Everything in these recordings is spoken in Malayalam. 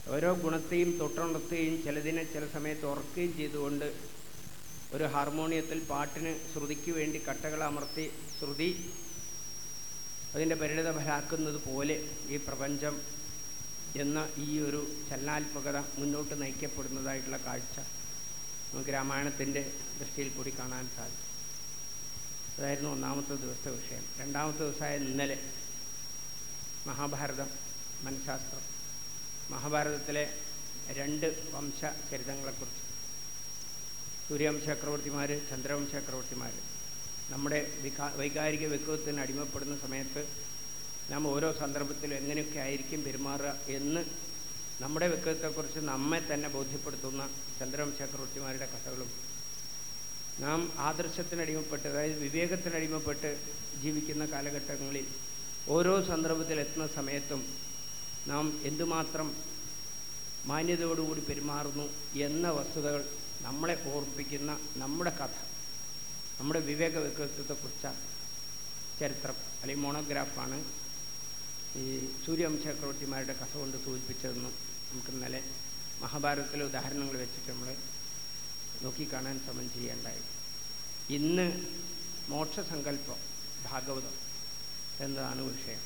ഓരോ ഗുണത്തെയും തൊട്ടുണർത്തുകയും ചിലതിനെ ചില സമയത്ത് ഉറക്കുകയും ചെയ്തുകൊണ്ട് ഒരു ഹാർമോണിയത്തിൽ പാട്ടിന് ശ്രുതിക്ക് വേണ്ടി കട്ടകൾ അമർത്തി ശ്രുതി അതിൻ്റെ പരിണിത ഫലാക്കുന്നത് പോലെ ഈ പ്രപഞ്ചം എന്ന ഈ ഒരു ചലനാത്മകത മുന്നോട്ട് നയിക്കപ്പെടുന്നതായിട്ടുള്ള കാഴ്ച നമുക്ക് രാമായണത്തിൻ്റെ ദൃഷ്ടിയിൽ കൂടി കാണാൻ സാധിക്കും അതായിരുന്നു ഒന്നാമത്തെ ദിവസത്തെ വിഷയം രണ്ടാമത്തെ ദിവസമായ ഇന്നലെ മഹാഭാരതം മനഃശാസ്ത്രം മഹാഭാരതത്തിലെ രണ്ട് വംശ ചരിതങ്ങളെക്കുറിച്ച് സൂര്യവംശ ചക്രവർത്തിമാർ ചന്ദ്രവംശ ചക്രവർത്തിമാർ നമ്മുടെ വികാ വൈകാരിക വ്യക്തിത്വത്തിന് അടിമപ്പെടുന്ന സമയത്ത് നാം ഓരോ സന്ദർഭത്തിലും എങ്ങനെയൊക്കെ ആയിരിക്കും പെരുമാറുക എന്ന് നമ്മുടെ വ്യക്തിത്വത്തെക്കുറിച്ച് നമ്മെ തന്നെ ബോധ്യപ്പെടുത്തുന്ന ചന്ദ്രവംശ ചക്രവർത്തിമാരുടെ കഥകളും നാം ആദർശത്തിനടിമപ്പെട്ട് അതായത് വിവേകത്തിനടിമപ്പെട്ട് ജീവിക്കുന്ന കാലഘട്ടങ്ങളിൽ ഓരോ സന്ദർഭത്തിൽ എത്തുന്ന സമയത്തും നാം എന്തുമാത്രം മാന്യതയോടുകൂടി പെരുമാറുന്നു എന്ന വസ്തുതകൾ നമ്മളെ ഓർപ്പിക്കുന്ന നമ്മുടെ കഥ നമ്മുടെ വിവേക വ്യക്തിത്വത്തെക്കുറിച്ച ചരിത്രം അല്ലെങ്കിൽ മോണോഗ്രാഫാണ് ഈ സൂര്യവംശ ചക്രവർത്തിമാരുടെ കഥ കൊണ്ട് സൂചിപ്പിച്ചതെന്ന് നമുക്ക് ഇന്നലെ മഹാഭാരതത്തിലെ ഉദാഹരണങ്ങൾ വെച്ചിട്ട് നമ്മൾ നോക്കിക്കാണാൻ ശ്രമം ചെയ്യേണ്ടായി ഇന്ന് മോക്ഷസങ്കല്പം ഭാഗവതം എന്നതാണ് വിഷയം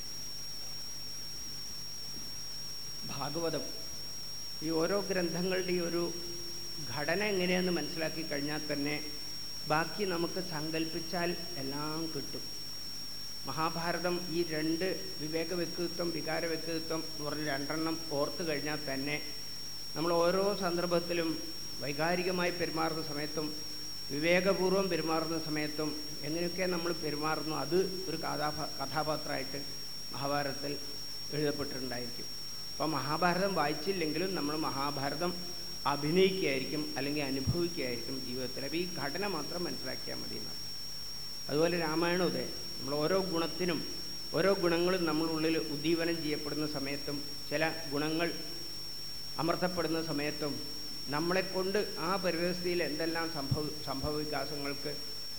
ഭാഗവതം ഈ ഓരോ ഗ്രന്ഥങ്ങളുടെയും ഒരു ഘടന എങ്ങനെയാണെന്ന് മനസ്സിലാക്കി കഴിഞ്ഞാൽ തന്നെ ബാക്കി നമുക്ക് സങ്കല്പിച്ചാൽ എല്ലാം കിട്ടും മഹാഭാരതം ഈ രണ്ട് വിവേക വ്യക്തിത്വം വികാര വ്യക്തിത്വം എന്ന് പറഞ്ഞ രണ്ടെണ്ണം ഓർത്ത് കഴിഞ്ഞാൽ തന്നെ നമ്മൾ ഓരോ സന്ദർഭത്തിലും വൈകാരികമായി പെരുമാറുന്ന സമയത്തും വിവേകപൂർവ്വം പെരുമാറുന്ന സമയത്തും എങ്ങനെയൊക്കെ നമ്മൾ പെരുമാറുന്നു അത് ഒരു കഥാപാ കഥാപാത്രമായിട്ട് മഹാഭാരതത്തിൽ എഴുതപ്പെട്ടിട്ടുണ്ടായിരിക്കും അപ്പോൾ മഹാഭാരതം വായിച്ചില്ലെങ്കിലും നമ്മൾ മഹാഭാരതം അഭിനയിക്കുകയായിരിക്കും അല്ലെങ്കിൽ അനുഭവിക്കുകയായിരിക്കും ജീവിതത്തിൽ അപ്പോൾ ഈ ഘടന മാത്രം മനസ്സിലാക്കിയാൽ മതി എന്നാണ് അതുപോലെ രാമായണം ഇതേ നമ്മൾ ഓരോ ഗുണത്തിനും ഓരോ ഗുണങ്ങളും നമ്മളുള്ളിൽ ഉദ്ദീപനം ചെയ്യപ്പെടുന്ന സമയത്തും ചില ഗുണങ്ങൾ അമർത്തപ്പെടുന്ന സമയത്തും നമ്മളെക്കൊണ്ട് ആ പരിസ്ഥിതിയിൽ എന്തെല്ലാം സംഭവ സംഭവ വികാസങ്ങൾക്ക്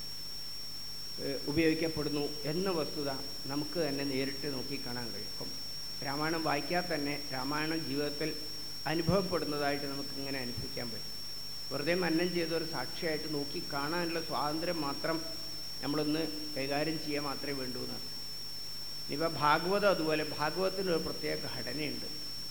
ഉപയോഗിക്കപ്പെടുന്നു എന്ന വസ്തുത നമുക്ക് തന്നെ നേരിട്ട് നോക്കി കാണാൻ കഴിയും അപ്പം രാമായണം വായിക്കാൽ തന്നെ രാമായണം ജീവിതത്തിൽ അനുഭവപ്പെടുന്നതായിട്ട് നമുക്ക് ഇങ്ങനെ അനുഭവിക്കാൻ പറ്റും വെറുതെ മന്നം ചെയ്ത ഒരു സാക്ഷിയായിട്ട് നോക്കി കാണാനുള്ള സ്വാതന്ത്ര്യം മാത്രം നമ്മളൊന്ന് കൈകാര്യം ചെയ്യാൻ മാത്രമേ വേണ്ടൂ എന്നാണ് ഇനിയിപ്പോൾ ഭാഗവതം അതുപോലെ ഭാഗവതത്തിനൊരു പ്രത്യേക ഘടനയുണ്ട്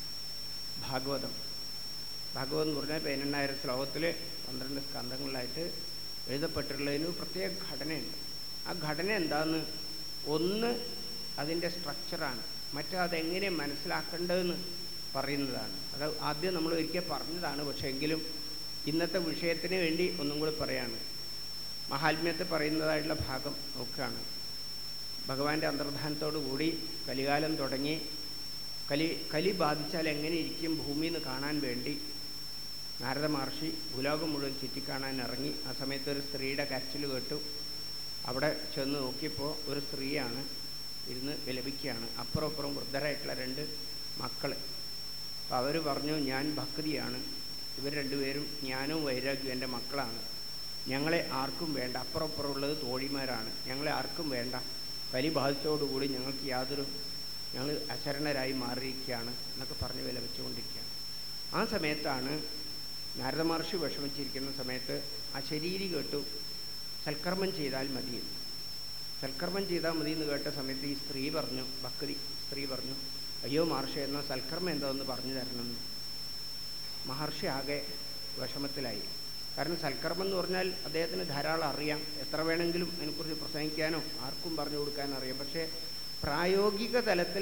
ഭാഗവതം ഭാഗവതം എന്ന് പറഞ്ഞാൽ പതിനെണ്ണായിരം ശ്ലോകത്തിൽ പന്ത്രണ്ട് സ്കന്ധങ്ങളിലായിട്ട് എഴുതപ്പെട്ടിട്ടുള്ളതിന് പ്രത്യേക ഘടനയുണ്ട് ആ ഘടന എന്താന്ന് ഒന്ന് അതിൻ്റെ സ്ട്രക്ചറാണ് മറ്റേ അതെങ്ങനെ മനസ്സിലാക്കേണ്ടതെന്ന് പറയുന്നതാണ് അത് ആദ്യം നമ്മൾ ഒരിക്കൽ പറഞ്ഞതാണ് പക്ഷേ എങ്കിലും ഇന്നത്തെ വിഷയത്തിന് വേണ്ടി ഒന്നും കൂടി പറയാണ് മഹാത്മ്യത്തെ പറയുന്നതായിട്ടുള്ള ഭാഗം നോക്കുകയാണ് ഭഗവാന്റെ അന്തർധാനത്തോടു കൂടി കലികാലം തുടങ്ങി കലി കലി ബാധിച്ചാൽ എങ്ങനെ ഇരിക്കും ഭൂമിയിൽ നിന്ന് കാണാൻ വേണ്ടി നാരദ മഹർഷി ഭൂലോകം മുഴുവൻ ചുറ്റിക്കാണാൻ ഇറങ്ങി ആ സമയത്ത് ഒരു സ്ത്രീയുടെ കരച്ചിൽ കേട്ടു അവിടെ ചെന്ന് നോക്കിയപ്പോൾ ഒരു സ്ത്രീയാണ് ഇരുന്ന് വിലപിക്കുകയാണ് അപ്പുറം അപ്പുറം വൃദ്ധരായിട്ടുള്ള രണ്ട് മക്കൾ അപ്പോൾ അവർ പറഞ്ഞു ഞാൻ ഭക്തിയാണ് ഇവർ രണ്ടുപേരും ജ്ഞാനവും വൈരാഗ്യവും എൻ്റെ മക്കളാണ് ഞങ്ങളെ ആർക്കും വേണ്ട അപ്പുറം അപ്പുറം ഉള്ളത് തോഴിമാരാണ് ഞങ്ങളെ ആർക്കും വേണ്ട കലി ബാധിച്ചതോടുകൂടി ഞങ്ങൾക്ക് യാതൊരു ഞങ്ങൾ അശരണരായി മാറിയിരിക്കുകയാണ് എന്നൊക്കെ പറഞ്ഞ് വിലപിച്ചുകൊണ്ടിരിക്കുകയാണ് ആ സമയത്താണ് നാരദ മഹർഷി വിഷമിച്ചിരിക്കുന്ന സമയത്ത് ആ ശരീരി കേട്ടു സൽക്കർമ്മം ചെയ്താൽ മതി സൽക്കർമ്മം ചെയ്താൽ മതി എന്ന് കേട്ട സമയത്ത് ഈ സ്ത്രീ പറഞ്ഞു ഭക്തി സ്ത്രീ പറഞ്ഞു അയ്യോ മഹർഷി എന്നാൽ സൽക്കർമ്മം എന്താണെന്ന് പറഞ്ഞു തരണമെന്ന് മഹർഷി ആകെ വിഷമത്തിലായി കാരണം സൽക്കർമ്മം എന്ന് പറഞ്ഞാൽ അദ്ദേഹത്തിന് ധാരാളം അറിയാം എത്ര വേണമെങ്കിലും അതിനെക്കുറിച്ച് പ്രസംഗിക്കാനോ ആർക്കും പറഞ്ഞു കൊടുക്കാനോ അറിയാം പക്ഷേ പ്രായോഗിക തലത്തിൽ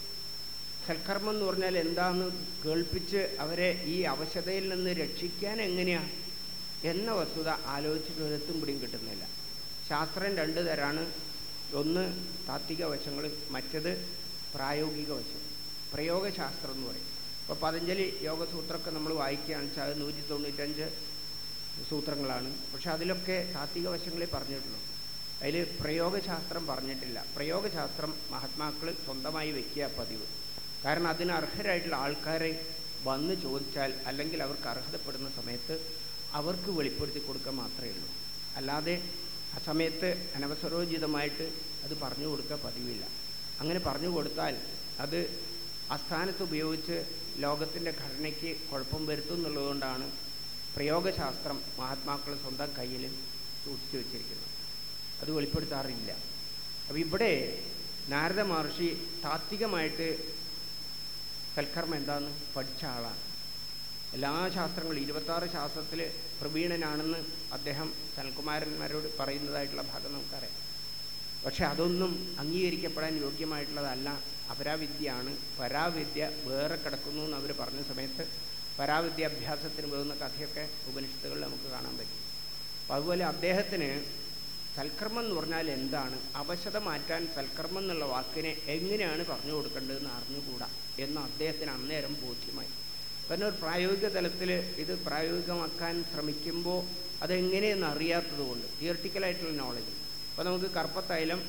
സൽക്കർമ്മം എന്ന് പറഞ്ഞാൽ എന്താണെന്ന് കേൾപ്പിച്ച് അവരെ ഈ അവശതയിൽ നിന്ന് രക്ഷിക്കാൻ എങ്ങനെയാണ് എന്ന വസ്തുത ആലോചിച്ചിട്ട് ഒരെത്തും പിടിയും കിട്ടുന്നില്ല ശാസ്ത്രം രണ്ട് തരാണ് ഒന്ന് താത്വിക വശങ്ങൾ മറ്റത് പ്രായോഗിക വശം പ്രയോഗശാസ്ത്രം എന്ന് പറയും ഇപ്പോൾ പതഞ്ജലി യോഗസൂത്രമൊക്കെ നമ്മൾ വായിക്കുകയാണെന്ന് വെച്ചാൽ അത് നൂറ്റി തൊണ്ണൂറ്റഞ്ച് സൂത്രങ്ങളാണ് പക്ഷെ അതിലൊക്കെ താത്വിക വശങ്ങളെ പറഞ്ഞിട്ടുള്ളൂ അതിൽ പ്രയോഗശാസ്ത്രം പറഞ്ഞിട്ടില്ല പ്രയോഗശാസ്ത്രം മഹാത്മാക്കൾ സ്വന്തമായി വെക്കുക പതിവ് കാരണം അതിന് അർഹരായിട്ടുള്ള ആൾക്കാരെ വന്ന് ചോദിച്ചാൽ അല്ലെങ്കിൽ അവർക്ക് അർഹതപ്പെടുന്ന സമയത്ത് അവർക്ക് വെളിപ്പെടുത്തി കൊടുക്കുക മാത്രമേ ഉള്ളൂ അല്ലാതെ ആ സമയത്ത് അനവസരോചിതമായിട്ട് അത് പറഞ്ഞു കൊടുക്കുക പതിവില്ല അങ്ങനെ പറഞ്ഞു കൊടുത്താൽ അത് അസ്ഥാനത്ത് ഉപയോഗിച്ച് ലോകത്തിൻ്റെ ഘടനയ്ക്ക് കുഴപ്പം വരുത്തും എന്നുള്ളതുകൊണ്ടാണ് പ്രയോഗശാസ്ത്രം മഹാത്മാക്കൾ സ്വന്തം കയ്യിൽ സൂക്ഷിച്ചു വച്ചിരിക്കുന്നത് അത് വെളിപ്പെടുത്താറില്ല അപ്പം ഇവിടെ നാരദ മഹർഷി താത്വികമായിട്ട് സൽക്കർമ്മം എന്താന്ന് പഠിച്ച ആളാണ് എല്ലാ ശാസ്ത്രങ്ങളും ഇരുപത്താറ് ശാസ്ത്രത്തിൽ പ്രവീണനാണെന്ന് അദ്ദേഹം സനൽകുമാരന്മാരോട് പറയുന്നതായിട്ടുള്ള ഭാഗം നമുക്കറിയാം പക്ഷെ അതൊന്നും അംഗീകരിക്കപ്പെടാൻ യോഗ്യമായിട്ടുള്ളതല്ല അപരാവിദ്യയാണ് പരാവിദ്യ വേറെ കിടക്കുന്നു എന്ന് അവർ പറഞ്ഞ സമയത്ത് പരാവിദ്യ അഭ്യാസത്തിന് പോകുന്ന കഥയൊക്കെ ഉപനിഷത്തുകളിൽ നമുക്ക് കാണാൻ പറ്റും അപ്പം അതുപോലെ അദ്ദേഹത്തിന് സൽക്കർമ്മം എന്ന് പറഞ്ഞാൽ എന്താണ് അവശത മാറ്റാൻ സൽക്കർമ്മം എന്നുള്ള വാക്കിനെ എങ്ങനെയാണ് പറഞ്ഞു കൊടുക്കേണ്ടതെന്ന് അറിഞ്ഞുകൂടാ എന്ന് അദ്ദേഹത്തിന് അന്നേരം ബോധ്യമായി പിന്നെ ഒരു പ്രായോഗിക തലത്തിൽ ഇത് പ്രായോഗികമാക്കാൻ ശ്രമിക്കുമ്പോൾ അതെങ്ങനെയെന്ന് അറിയാത്തത് കൊണ്ട് തിയറട്ടിക്കലായിട്ടുള്ള നോളജ് അപ്പോൾ നമുക്ക് കറുപ്പത്തൈലം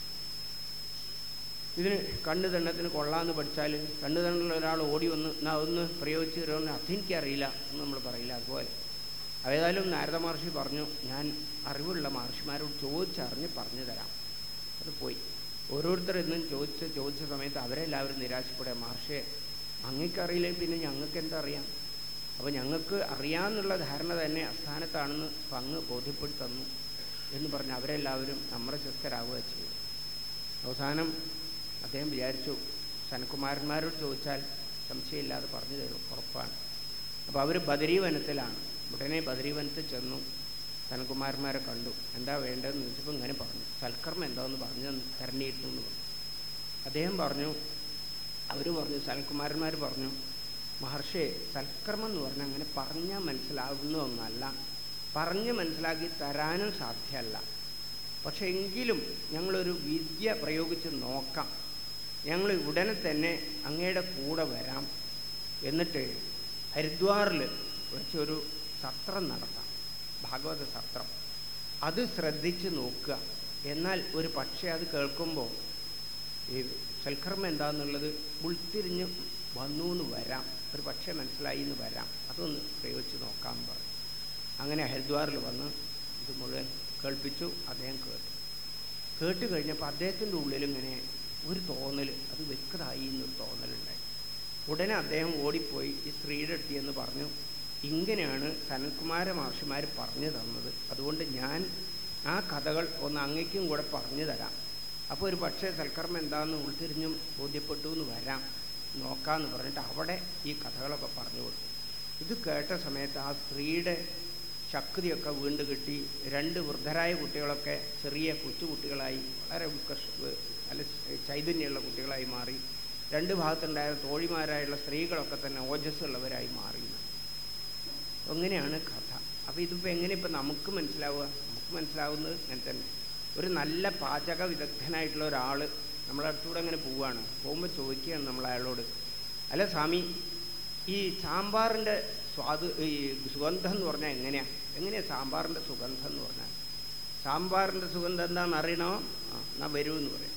ഇതിന് കണ്ണ് തണ്ണത്തിന് കൊള്ളാമെന്ന് പഠിച്ചാൽ കണ്ണ് തണ്ണുള്ള ഒരാൾ ഓടി വന്ന് എന്നാ ഒന്ന് പ്രയോഗിച്ച് തരുമെന്ന് അതെനിക്കറിയില്ല എന്ന് നമ്മൾ പറയില്ല അതുപോലെ ഏതായാലും നാരദ മഹർഷി പറഞ്ഞു ഞാൻ അറിവുള്ള മഹർഷിമാരോട് ചോദിച്ചറിഞ്ഞ് പറഞ്ഞു തരാം അത് പോയി ഓരോരുത്തർ എന്നും ചോദിച്ച് ചോദിച്ച സമയത്ത് അവരെല്ലാവരും നിരാശപ്പെടുക മഹർഷിയെ അങ്ങക്കറിയില്ലേ പിന്നെ ഞങ്ങൾക്ക് എന്താ അറിയാം അപ്പോൾ ഞങ്ങൾക്ക് അറിയാമെന്നുള്ള ധാരണ തന്നെ അസ്ഥാനത്താണെന്ന് അങ്ങ് ബോധ്യപ്പെടുത്തി തന്നു എന്ന് പറഞ്ഞ് അവരെല്ലാവരും നമ്മുടെ ശക്തരാകുക ചെയ്തു അവസാനം അദ്ദേഹം വിചാരിച്ചു സനകുമാരന്മാരോട് ചോദിച്ചാൽ സംശയമില്ലാതെ പറഞ്ഞു തരും ഉറപ്പാണ് അപ്പോൾ അവർ ബദരീ വനത്തിലാണ് ഉടനെ ബദരീ വനത്തിൽ ചെന്നു സനകുമാരന്മാരെ കണ്ടു എന്താ വേണ്ടതെന്ന് ചോദിച്ചപ്പോൾ ഇങ്ങനെ പറഞ്ഞു സൽക്കർമ്മം എന്താണെന്ന് പറഞ്ഞു തരണിയിരുന്നു എന്ന് പറഞ്ഞു അദ്ദേഹം പറഞ്ഞു അവർ പറഞ്ഞു സനൽകുമാരന്മാർ പറഞ്ഞു മഹർഷി സൽക്കർമ്മം എന്ന് പറഞ്ഞാൽ അങ്ങനെ പറഞ്ഞാൽ മനസ്സിലാവുന്ന ഒന്നല്ല പറഞ്ഞ് മനസ്സിലാക്കി തരാനും സാധ്യമല്ല പക്ഷെ എങ്കിലും ഞങ്ങളൊരു വിദ്യ പ്രയോഗിച്ച് നോക്കാം ഞങ്ങൾ ഉടനെ തന്നെ അങ്ങയുടെ കൂടെ വരാം എന്നിട്ട് ഹരിദ്വാറിൽ വെച്ചൊരു സത്രം നടത്താം ഭാഗവത സത്രം അത് ശ്രദ്ധിച്ച് നോക്കുക എന്നാൽ ഒരു പക്ഷേ അത് കേൾക്കുമ്പോൾ ഈ സൽക്കർമ്മം എന്താണെന്നുള്ളത് ഉൾത്തിരിഞ്ഞ് വന്നു എന്ന് വരാം ഒരു പക്ഷേ മനസ്സിലായി എന്ന് വരാം അതൊന്ന് പ്രയോഗിച്ച് നോക്കാൻ പറഞ്ഞു അങ്ങനെ ഹരിദ്വാറിൽ വന്ന് ഇത് മുഴുവൻ കേൾപ്പിച്ചു അദ്ദേഹം കേട്ടു കേട്ട് കഴിഞ്ഞപ്പോൾ അദ്ദേഹത്തിൻ്റെ ഉള്ളിൽ ഇങ്ങനെ ഒരു തോന്നൽ അത് വ്യക്തമായി എന്നൊരു തോന്നലുണ്ടായി ഉടനെ അദ്ദേഹം ഓടിപ്പോയി ഈ സ്ത്രീയുടെ അടുത്ത് എന്ന് പറഞ്ഞു ഇങ്ങനെയാണ് സനൽകുമാര മഹർഷിമാർ പറഞ്ഞു തന്നത് അതുകൊണ്ട് ഞാൻ ആ കഥകൾ ഒന്ന് അങ്ങയ്ക്കും കൂടെ പറഞ്ഞു തരാം അപ്പോൾ ഒരു പക്ഷേ സൽക്കർമ്മം എന്താണെന്ന് ഉൾത്തിരിഞ്ഞും ബോധ്യപ്പെട്ടു എന്ന് വരാം നോക്കാമെന്ന് പറഞ്ഞിട്ട് അവിടെ ഈ കഥകളൊക്കെ പറഞ്ഞു കൊടുത്തു ഇത് കേട്ട സമയത്ത് ആ സ്ത്രീയുടെ ശക്തിയൊക്കെ വീണ്ടും കിട്ടി രണ്ട് വൃദ്ധരായ കുട്ടികളൊക്കെ ചെറിയ കൊച്ചുകുട്ടികളായി വളരെ ഉത്കർഷ നല്ല ചൈതന്യമുള്ള കുട്ടികളായി മാറി രണ്ട് ഭാഗത്തുണ്ടായ തോഴിമാരായുള്ള സ്ത്രീകളൊക്കെ തന്നെ ഓജസ്സുള്ളവരായി മാറി അങ്ങനെയാണ് കഥ അപ്പോൾ ഇതിപ്പോൾ എങ്ങനെ ഇപ്പം നമുക്ക് മനസ്സിലാവുക നമുക്ക് മനസ്സിലാവുന്നത് അങ്ങനെ തന്നെ ഒരു നല്ല പാചക വിദഗ്ധനായിട്ടുള്ള ഒരാൾ നമ്മളെ അടുത്തൂടെ അങ്ങനെ പോവുകയാണ് പോകുമ്പോൾ ചോദിക്കുകയാണ് നമ്മൾ അയാളോട് അല്ല സ്വാമി ഈ സാമ്പാറിൻ്റെ സ്വാദ് ഈ സുഗന്ധം എന്ന് പറഞ്ഞാൽ എങ്ങനെയാണ് എങ്ങനെയാണ് സാമ്പാറിൻ്റെ സുഗന്ധം എന്ന് പറഞ്ഞാൽ സാമ്പാറിൻ്റെ സുഗന്ധം എന്താണെന്ന് അറിയണോ ആ എന്നാൽ വരൂ എന്ന് പറയും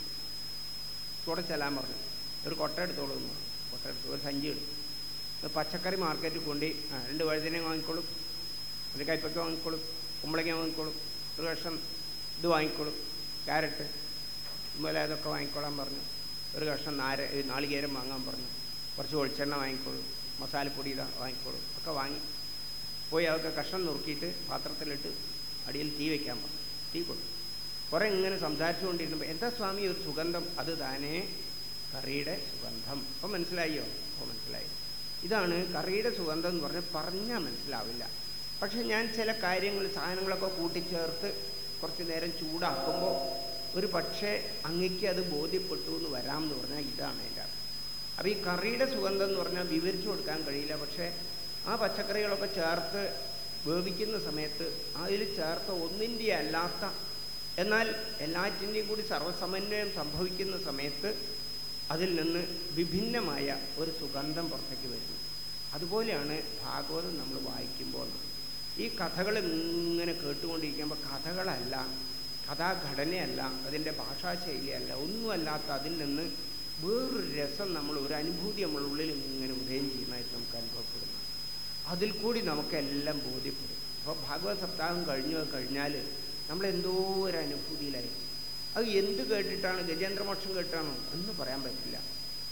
കൂടെ ചെല്ലാൻ പറഞ്ഞു ഒരു കൊട്ട എടുത്തോളൂ എന്ന് പറഞ്ഞു കൊട്ട എടുത്തു ഒരു സഞ്ചി എടുത്തു പച്ചക്കറി മാർക്കറ്റിൽ കൊണ്ട് ആ രണ്ട് വഴുതിനെ വാങ്ങിക്കോളും ഒരു കൈപ്പക്ക വാങ്ങിക്കോളും കുമ്പളങ്ങ വാങ്ങിക്കോളും ഒരു കഷ്ണം ഇത് വാങ്ങിക്കോളും ക്യാരറ്റ് ഇതുപോലെ അതൊക്കെ വാങ്ങിക്കോളാൻ പറഞ്ഞു ഒരു കഷ്ണം നാര നാളികേരം വാങ്ങാൻ പറഞ്ഞു കുറച്ച് വെളിച്ചെണ്ണ വാങ്ങിക്കോളൂ മസാലപ്പൊടി ഇതാ വാങ്ങിക്കോളൂ ഒക്കെ വാങ്ങി പോയി അതൊക്കെ കഷ്ണം നുറുക്കിയിട്ട് പാത്രത്തിലിട്ട് അടിയിൽ തീ വയ്ക്കാൻ പറഞ്ഞു തീ കൊടുത്തു കുറേ ഇങ്ങനെ സംസാരിച്ചുകൊണ്ടിരുന്നപ്പോൾ എന്താ സ്വാമി ഒരു സുഗന്ധം അത് താനേ കറിയുടെ സുഗന്ധം അപ്പം മനസ്സിലായോ അപ്പോൾ മനസ്സിലായി ഇതാണ് കറിയുടെ സുഗന്ധം എന്ന് പറഞ്ഞാൽ പറഞ്ഞാൽ മനസ്സിലാവില്ല പക്ഷെ ഞാൻ ചില കാര്യങ്ങൾ സാധനങ്ങളൊക്കെ കൂട്ടിച്ചേർത്ത് കുറച്ച് നേരം ചൂടാക്കുമ്പോൾ ഒരു പക്ഷേ അങ്ങയ്ക്ക് അത് ബോധ്യപ്പെട്ടു എന്ന് വരാം എന്ന് പറഞ്ഞാൽ ഇതാണ് എൻ്റെ അർത്ഥം അപ്പോൾ ഈ കറിയുടെ സുഗന്ധം എന്ന് പറഞ്ഞാൽ വിവരിച്ചു കൊടുക്കാൻ കഴിയില്ല പക്ഷേ ആ പച്ചക്കറികളൊക്കെ ചേർത്ത് വേവിക്കുന്ന സമയത്ത് അതിൽ ചേർത്ത ഒന്നിൻ്റെ അല്ലാത്ത എന്നാൽ എല്ലാറ്റിൻ്റെയും കൂടി സർവ്വസമന്വയം സംഭവിക്കുന്ന സമയത്ത് അതിൽ നിന്ന് വിഭിന്നമായ ഒരു സുഗന്ധം പുറത്തേക്ക് വരുന്നു അതുപോലെയാണ് ഭാഗവതം നമ്മൾ വായിക്കുമ്പോൾ ഈ കഥകൾ ഇങ്ങനെ കേട്ടുകൊണ്ടിരിക്കുമ്പോൾ കഥകളല്ല കഥാഘടനയല്ല അതിൻ്റെ ഭാഷാശൈലിയല്ല ഒന്നുമല്ലാത്ത അതിൽ നിന്ന് വേറൊരു രസം നമ്മൾ ഒരു അനുഭൂതി നമ്മളുടെ ഉള്ളിൽ ഇങ്ങനെ ഉദയം ചെയ്യുന്നതായിട്ട് നമുക്ക് അനുഭവപ്പെടുന്നു അതിൽ കൂടി നമുക്കെല്ലാം ബോധ്യപ്പെടും അപ്പോൾ ഭാഗവത സപ്താഹം കഴിഞ്ഞു കഴിഞ്ഞാൽ നമ്മൾ എന്തോ ഒരു അനുഭൂതിയിലായി അത് എന്ത് കേട്ടിട്ടാണ് ഗജേന്ദ്രമോക്ഷം കേട്ടാണോ എന്ന് പറയാൻ പറ്റില്ല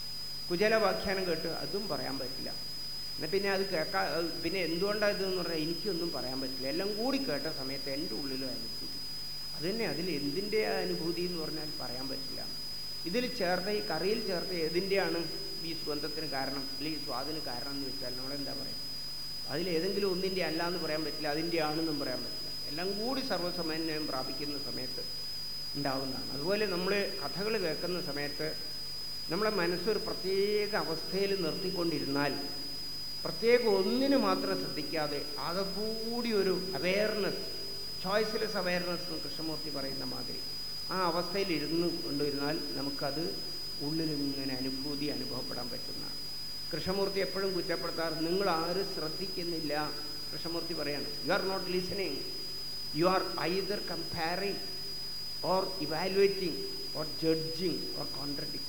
കുചേല വ്യാഖ്യാനം കേട്ട് അതും പറയാൻ പറ്റില്ല എന്നാൽ പിന്നെ അത് കേൾക്കാ അത് പിന്നെ എന്തുകൊണ്ടാണ് ഇതെന്ന് പറഞ്ഞാൽ എനിക്കൊന്നും പറയാൻ പറ്റില്ല എല്ലാം കൂടി കേട്ട സമയത്ത് എൻ്റെ ഉള്ളിൽ അനുഭൂതി അത് തന്നെ അതിൽ എന്തിൻ്റെ അനുഭൂതി എന്ന് പറഞ്ഞാൽ പറയാൻ പറ്റില്ല ഇതിൽ ചേർത്ത ഈ കറിയിൽ ചേർത്ത ഏതിൻ്റെയാണ് ഈ സുഗന്ധത്തിന് കാരണം അല്ലെങ്കിൽ സ്വാദിന് കാരണം എന്ന് വെച്ചാൽ നമ്മളെന്താ പറയുക അതിൽ ഏതെങ്കിലും ഒന്നിൻ്റെ അല്ല എന്ന് പറയാൻ പറ്റില്ല അതിൻ്റെ ആണെന്നും പറയാൻ പറ്റില്ല എല്ലാം കൂടി സർവ്വസമന്വയം പ്രാപിക്കുന്ന സമയത്ത് ഉണ്ടാവുന്നതാണ് അതുപോലെ നമ്മൾ കഥകൾ കേൾക്കുന്ന സമയത്ത് നമ്മളെ മനസ്സൊരു പ്രത്യേക അവസ്ഥയിൽ നിർത്തിക്കൊണ്ടിരുന്നാൽ പ്രത്യേക ഒന്നിന് മാത്രം ശ്രദ്ധിക്കാതെ ആകെ കൂടി ഒരു അവയർനെസ് ചോയ്സ്ലെസ് അവയർനെസ് എന്ന് കൃഷ്ണമൂർത്തി പറയുന്ന മാതിരി ആ അവസ്ഥയിൽ ഇരുന്ന് കൊണ്ടിരുന്നാൽ നമുക്കത് ഉള്ളിൽ ഇങ്ങനെ അനുഭൂതി അനുഭവപ്പെടാൻ പറ്റുന്നതാണ് കൃഷ്ണമൂർത്തി എപ്പോഴും കുറ്റപ്പെടുത്താറ് നിങ്ങൾ ആരും ശ്രദ്ധിക്കുന്നില്ല കൃഷ്ണമൂർത്തി പറയാണ് you are not listening you are either comparing or evaluating or judging or contradict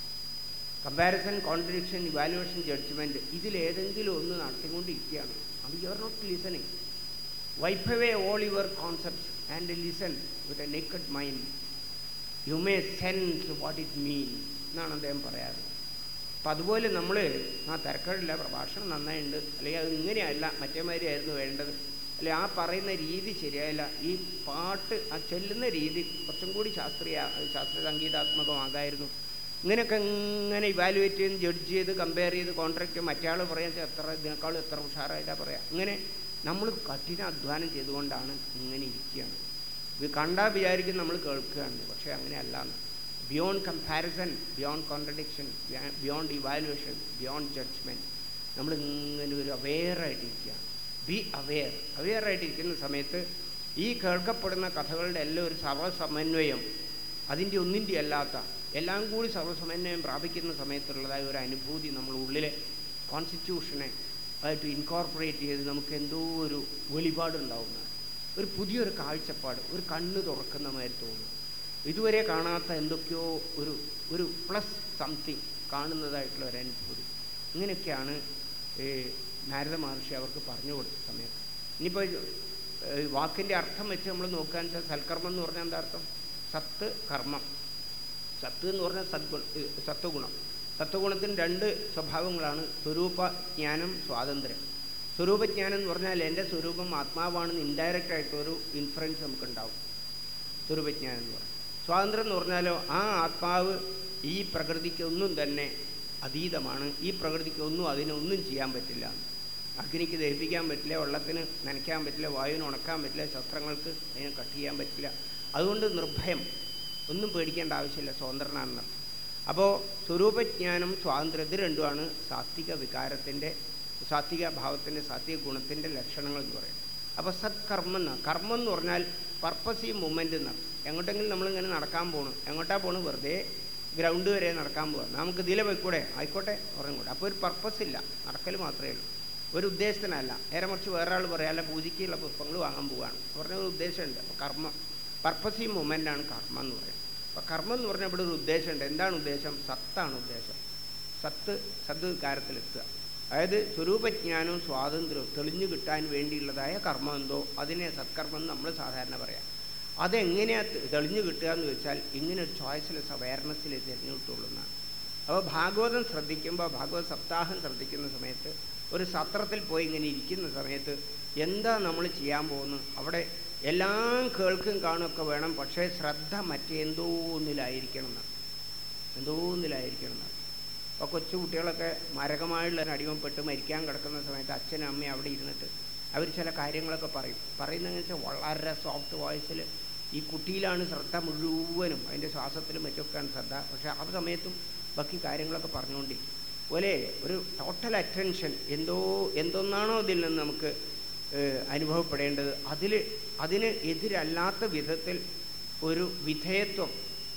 comparison contradiction evaluation judgment ഇതിലേതെങ്കിലും ഒന്ന് നടത്തിക്കൊണ്ടിരിക്കുകയാണ് അത് you are not listening wipe away all your concept and listen with a naked mind you may sense what it mean എന്നാണ് അദ്ദേഹം പറയാറ് അപ്പം അതുപോലെ നമ്മൾ ആ തിരക്കടില്ല പ്രഭാഷണം നന്നായിട്ടുണ്ട് അല്ലെങ്കിൽ അത് ഇങ്ങനെയല്ല മറ്റേമാതിരി ആയിരുന്നു വേണ്ടത് അല്ലെ ആ പറയുന്ന രീതി ശരിയായില്ല ഈ പാട്ട് ആ ചെല്ലുന്ന രീതി കുറച്ചും കൂടി ശാസ്ത്രീയ ശാസ്ത്രീയ സംഗീതാത്മകമാകായിരുന്നു ഇങ്ങനെയൊക്കെ ഇങ്ങനെ ഇവാലുവേറ്റ് ചെയ്ത് ജഡ്ജ് ചെയ്ത് കമ്പയർ ചെയ്ത് കോൺട്രാക്ട് മറ്റേ ആൾ പറയാൻ എത്ര ഇതിനേക്കാളും എത്ര ഉഷാറായിട്ടാ പറയാം ഇങ്ങനെ നമ്മൾ കഠിന അധ്വാനം ചെയ്തുകൊണ്ടാണ് ഇങ്ങനെ ഇരിക്കുകയാണ് ഇത് കണ്ടാൽ വിചാരിക്കും നമ്മൾ കേൾക്കുകയാണ് പക്ഷേ അങ്ങനെയല്ല beyond comparison beyond contradiction beyond evaluation beyond judgment നമ്മൾ ഇങ്ങനെ ഒരു അവെയറായിട്ടിരിക്കുകയാണ് ബി അവെയർ അവെയറായിട്ടിരിക്കുന്ന സമയത്ത് ഈ കേൾക്കപ്പെടുന്ന കഥകളുടെ എല്ലാം ഒരു സർവ്വസമന്വയം അതിൻ്റെ ഒന്നിൻ്റെ അല്ലാത്ത എല്ലാം കൂടി സർവ്വസമന്വയം പ്രാപിക്കുന്ന സമയത്തുള്ളതായ ഒരു അനുഭൂതി നമ്മൾ ഉള്ളിലെ കോൺസ്റ്റിറ്റ്യൂഷനെ ആയിട്ട് ഇൻകോർപ്പറേറ്റ് ചെയ്ത് നമുക്ക് എന്തോ ഒരു വെളിപാടുണ്ടാവുന്നതാണ് ഒരു പുതിയൊരു കാഴ്ചപ്പാട് ഒരു കണ്ണ് തുറക്കുന്ന മാതിരി തോന്നുന്നു ഇതുവരെ കാണാത്ത എന്തൊക്കെയോ ഒരു ഒരു പ്ലസ് സംതിങ് കാണുന്നതായിട്ടുള്ള ഒരു അനുഭൂതി ഇങ്ങനെയൊക്കെയാണ് നാരദ മഹർഷി അവർക്ക് പറഞ്ഞു കൊടുത്ത സമയത്ത് ഇനിയിപ്പോൾ വാക്കിൻ്റെ അർത്ഥം വെച്ച് നമ്മൾ നോക്കുകയെന്ന് വെച്ചാൽ സൽക്കർമ്മം എന്ന് പറഞ്ഞാൽ എന്താ അർത്ഥം സത്ത് കർമ്മം സത്ത് എന്ന് പറഞ്ഞാൽ സദ്ഗുണ സത്വഗുണം സത്വഗുണത്തിന് രണ്ട് സ്വഭാവങ്ങളാണ് സ്വരൂപ ജ്ഞാനം സ്വാതന്ത്ര്യം സ്വരൂപജ്ഞാനം എന്ന് പറഞ്ഞാൽ എൻ്റെ സ്വരൂപം ആത്മാവാണെന്ന് ഇൻഡയറക്റ്റ് ആയിട്ടൊരു ഇൻഫറൻസ് നമുക്കുണ്ടാവും സ്വരൂപജ്ഞാനം എന്ന് പറഞ്ഞാൽ സ്വാതന്ത്ര്യം എന്ന് പറഞ്ഞാലോ ആ ആത്മാവ് ഈ പ്രകൃതിക്കൊന്നും തന്നെ അതീതമാണ് ഈ പ്രകൃതിക്കൊന്നും അതിനൊന്നും ചെയ്യാൻ പറ്റില്ല അഗ്നിക്ക് ദഹിപ്പിക്കാൻ പറ്റില്ല വെള്ളത്തിന് നനയ്ക്കാൻ പറ്റില്ല വായുവിന് ഉണക്കാൻ പറ്റില്ല ശസ്ത്രങ്ങൾക്ക് അതിനെ കട്ട് ചെയ്യാൻ പറ്റില്ല അതുകൊണ്ട് നിർഭയം ഒന്നും പേടിക്കേണ്ട ആവശ്യമില്ല സ്വതന്ത്രനാണെന്നർത്ഥം അപ്പോൾ സ്വരൂപജ്ഞാനം സ്വാതന്ത്ര്യം ഇത് രണ്ടുമാണ് സാത്വിക വികാരത്തിൻ്റെ സാത്വിക ഭാവത്തിൻ്റെ സാത്വിക ഗുണത്തിൻ്റെ ലക്ഷണങ്ങൾ എന്ന് പറയുന്നത് അപ്പോൾ സത്കർമ്മം എന്നാണ് കർമ്മം എന്ന് പറഞ്ഞാൽ പർപ്പസീവ് മൂമെൻ്റ് എന്നാണ് എങ്ങോട്ടെങ്കിലും നമ്മളിങ്ങനെ നടക്കാൻ പോകണം എങ്ങോട്ടാ പോകണം വെറുതെ ഗ്രൗണ്ട് വരെ നടക്കാൻ പോകാം നമുക്ക് ഇതിലെ പോയിക്കൂടെ ആയിക്കോട്ടെ ഉറങ്ങൂടെ അപ്പോൾ ഒരു പർപ്പസ് ഇല്ല നടക്കൽ മാത്രമേ ഉള്ളൂ ഒരു ഉദ്ദേശത്തിനല്ല നേരെ മറിച്ച് വേറെ ആൾ പറയാം അല്ല പൂജയ്ക്കുള്ള പുഷ്പങ്ങൾ വാങ്ങാൻ പോവുകയാണ് പറഞ്ഞ ഒരു ഉദ്ദേശമുണ്ട് അപ്പോൾ കർമ്മം പർപ്പസീവ് മൂമെൻ്റാണ് കർമ്മം എന്ന് പറയുന്നത് അപ്പോൾ കർമ്മം എന്ന് പറഞ്ഞാൽ ഇവിടെ ഒരു ഉദ്ദേശമുണ്ട് എന്താണ് ഉദ്ദേശം സത്താണ് ഉദ്ദേശം സത്ത് സദ് കാര്യത്തിലെത്തുക അതായത് സ്വരൂപജ്ഞാനവും സ്വാതന്ത്ര്യവും തെളിഞ്ഞു കിട്ടാൻ വേണ്ടിയുള്ളതായ കർമ്മം എന്തോ അതിനെ സത്കർമ്മം എന്ന് നമ്മൾ സാധാരണ പറയാം അതെങ്ങനെയാണ് തെളിഞ്ഞു കിട്ടുക എന്ന് വെച്ചാൽ ഇങ്ങനെ ഒരു ചോയ്സ്ലെസ് അവയർനെസ്സിൽ തിരഞ്ഞു കിട്ടുള്ളൂ എന്നാണ് അപ്പോൾ ഭാഗവതം ശ്രദ്ധിക്കുമ്പോൾ ഭാഗവത സപ്താഹം ശ്രദ്ധിക്കുന്ന സമയത്ത് ഒരു സത്രത്തിൽ പോയി ഇങ്ങനെ ഇരിക്കുന്ന സമയത്ത് എന്താ നമ്മൾ ചെയ്യാൻ പോകുന്നത് അവിടെ എല്ലാം കേൾക്കും കാണുമൊക്കെ വേണം പക്ഷേ ശ്രദ്ധ മറ്റെന്തോ ഒന്നിലായിരിക്കണം എന്നാണ് എന്തോ ഒന്നിലായിരിക്കണം എന്നാണ് അപ്പോൾ കൊച്ചു കുട്ടികളൊക്കെ മരകമായുള്ള അടിമപ്പെട്ട് മരിക്കാൻ കിടക്കുന്ന സമയത്ത് അച്ഛനും അമ്മയും അവിടെ ഇരുന്നിട്ട് അവർ ചില കാര്യങ്ങളൊക്കെ പറയും പറയുന്നതെന്ന് വെച്ചാൽ വളരെ സോഫ്റ്റ് വോയിസിൽ ഈ കുട്ടിയിലാണ് ശ്രദ്ധ മുഴുവനും അതിൻ്റെ ശ്വാസത്തിലും മറ്റൊക്കെയാണ് ശ്രദ്ധ പക്ഷേ ആ സമയത്തും ബാക്കി കാര്യങ്ങളൊക്കെ പറഞ്ഞുകൊണ്ടിരിക്കും പോലെ ഒരു ടോട്ടൽ അറ്റൻഷൻ എന്തോ എന്തൊന്നാണോ ഇതിൽ നിന്ന് നമുക്ക് അനുഭവപ്പെടേണ്ടത് അതിൽ അതിന് എതിരല്ലാത്ത വിധത്തിൽ ഒരു വിധേയത്വം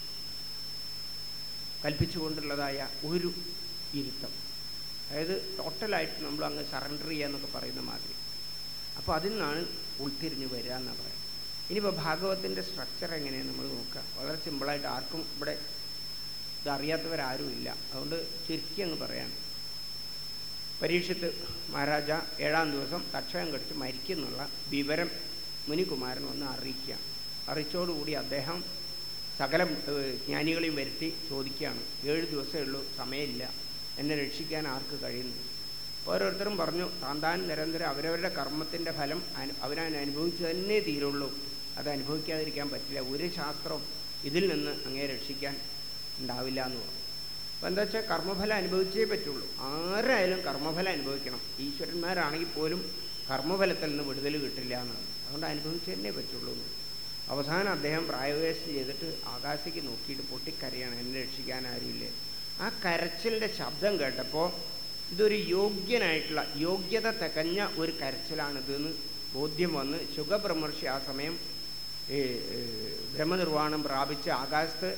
കൽപ്പിച്ചുകൊണ്ടുള്ളതായ ഒരു ഇരുത്തം അതായത് ടോട്ടലായിട്ട് നമ്മൾ അങ്ങ് സറണ്ടർ ചെയ്യാന്നൊക്കെ പറയുന്ന മാതിരി അപ്പോൾ അതിൽ നിന്നാണ് ഉൾത്തിരിഞ്ഞ് വരിക എന്നാണ് പറയുന്നത് ഇനിയിപ്പോൾ ഭാഗവത്തിൻ്റെ സ്ട്രക്ചർ എങ്ങനെയാണ് നമ്മൾ നോക്കുക വളരെ സിമ്പിളായിട്ട് ആർക്കും ഇവിടെ ഇതറിയാത്തവരാരും ഇല്ല അതുകൊണ്ട് ചുരുക്കി അങ്ങ് പറയാണ് പരീക്ഷത്ത് മഹാരാജ ഏഴാം ദിവസം തക്ഷകം കടിച്ച് മരിക്കുന്നുള്ള വിവരം മുനികുമാരൻ ഒന്ന് അറിയിക്കുകയാണ് അറിയിച്ചോടുകൂടി അദ്ദേഹം സകല ജ്ഞാനികളെയും വരുത്തി ചോദിക്കുകയാണ് ഏഴ് ദിവസമേ ഉള്ളൂ സമയമില്ല എന്നെ രക്ഷിക്കാൻ ആർക്ക് കഴിയുന്നു അപ്പോൾ ഓരോരുത്തരും പറഞ്ഞു താൻ താൻ നിരന്തരം അവരവരുടെ കർമ്മത്തിൻ്റെ ഫലം അനു അവനവൻ അനുഭവിച്ചു തന്നെ തീരുള്ളൂ അത് അനുഭവിക്കാതിരിക്കാൻ പറ്റില്ല ഒരു ശാസ്ത്രം ഇതിൽ നിന്ന് അങ്ങേ രക്ഷിക്കാൻ ഉണ്ടാവില്ല എന്ന് പറഞ്ഞു അപ്പം എന്താ വെച്ചാൽ കർമ്മഫലം അനുഭവിച്ചേ പറ്റുള്ളൂ ആരായാലും കർമ്മഫലം അനുഭവിക്കണം ഈശ്വരന്മാരാണെങ്കിൽ പോലും കർമ്മഫലത്തിൽ നിന്ന് വിടുതൽ കിട്ടില്ല എന്നാണ് അതുകൊണ്ട് അനുഭവിച്ചു തന്നെ പറ്റുള്ളൂ എന്ന് അവസാനം അദ്ദേഹം പ്രായവേശം ചെയ്തിട്ട് ആകാശത്തേക്ക് നോക്കിയിട്ട് പൊട്ടിക്കരയാണ് എന്നെ രക്ഷിക്കാൻ ആരുമില്ലേ ആ കരച്ചിലിൻ്റെ ശബ്ദം കേട്ടപ്പോൾ ഇതൊരു യോഗ്യനായിട്ടുള്ള യോഗ്യത തികഞ്ഞ ഒരു കരച്ചിലാണിതെന്ന് ബോധ്യം വന്ന് ശുഖബ്രഹ്മർഷി ആ സമയം ഈ ബ്രഹ്മനിർവ്വാണം പ്രാപിച്ച് ആകാശത്ത്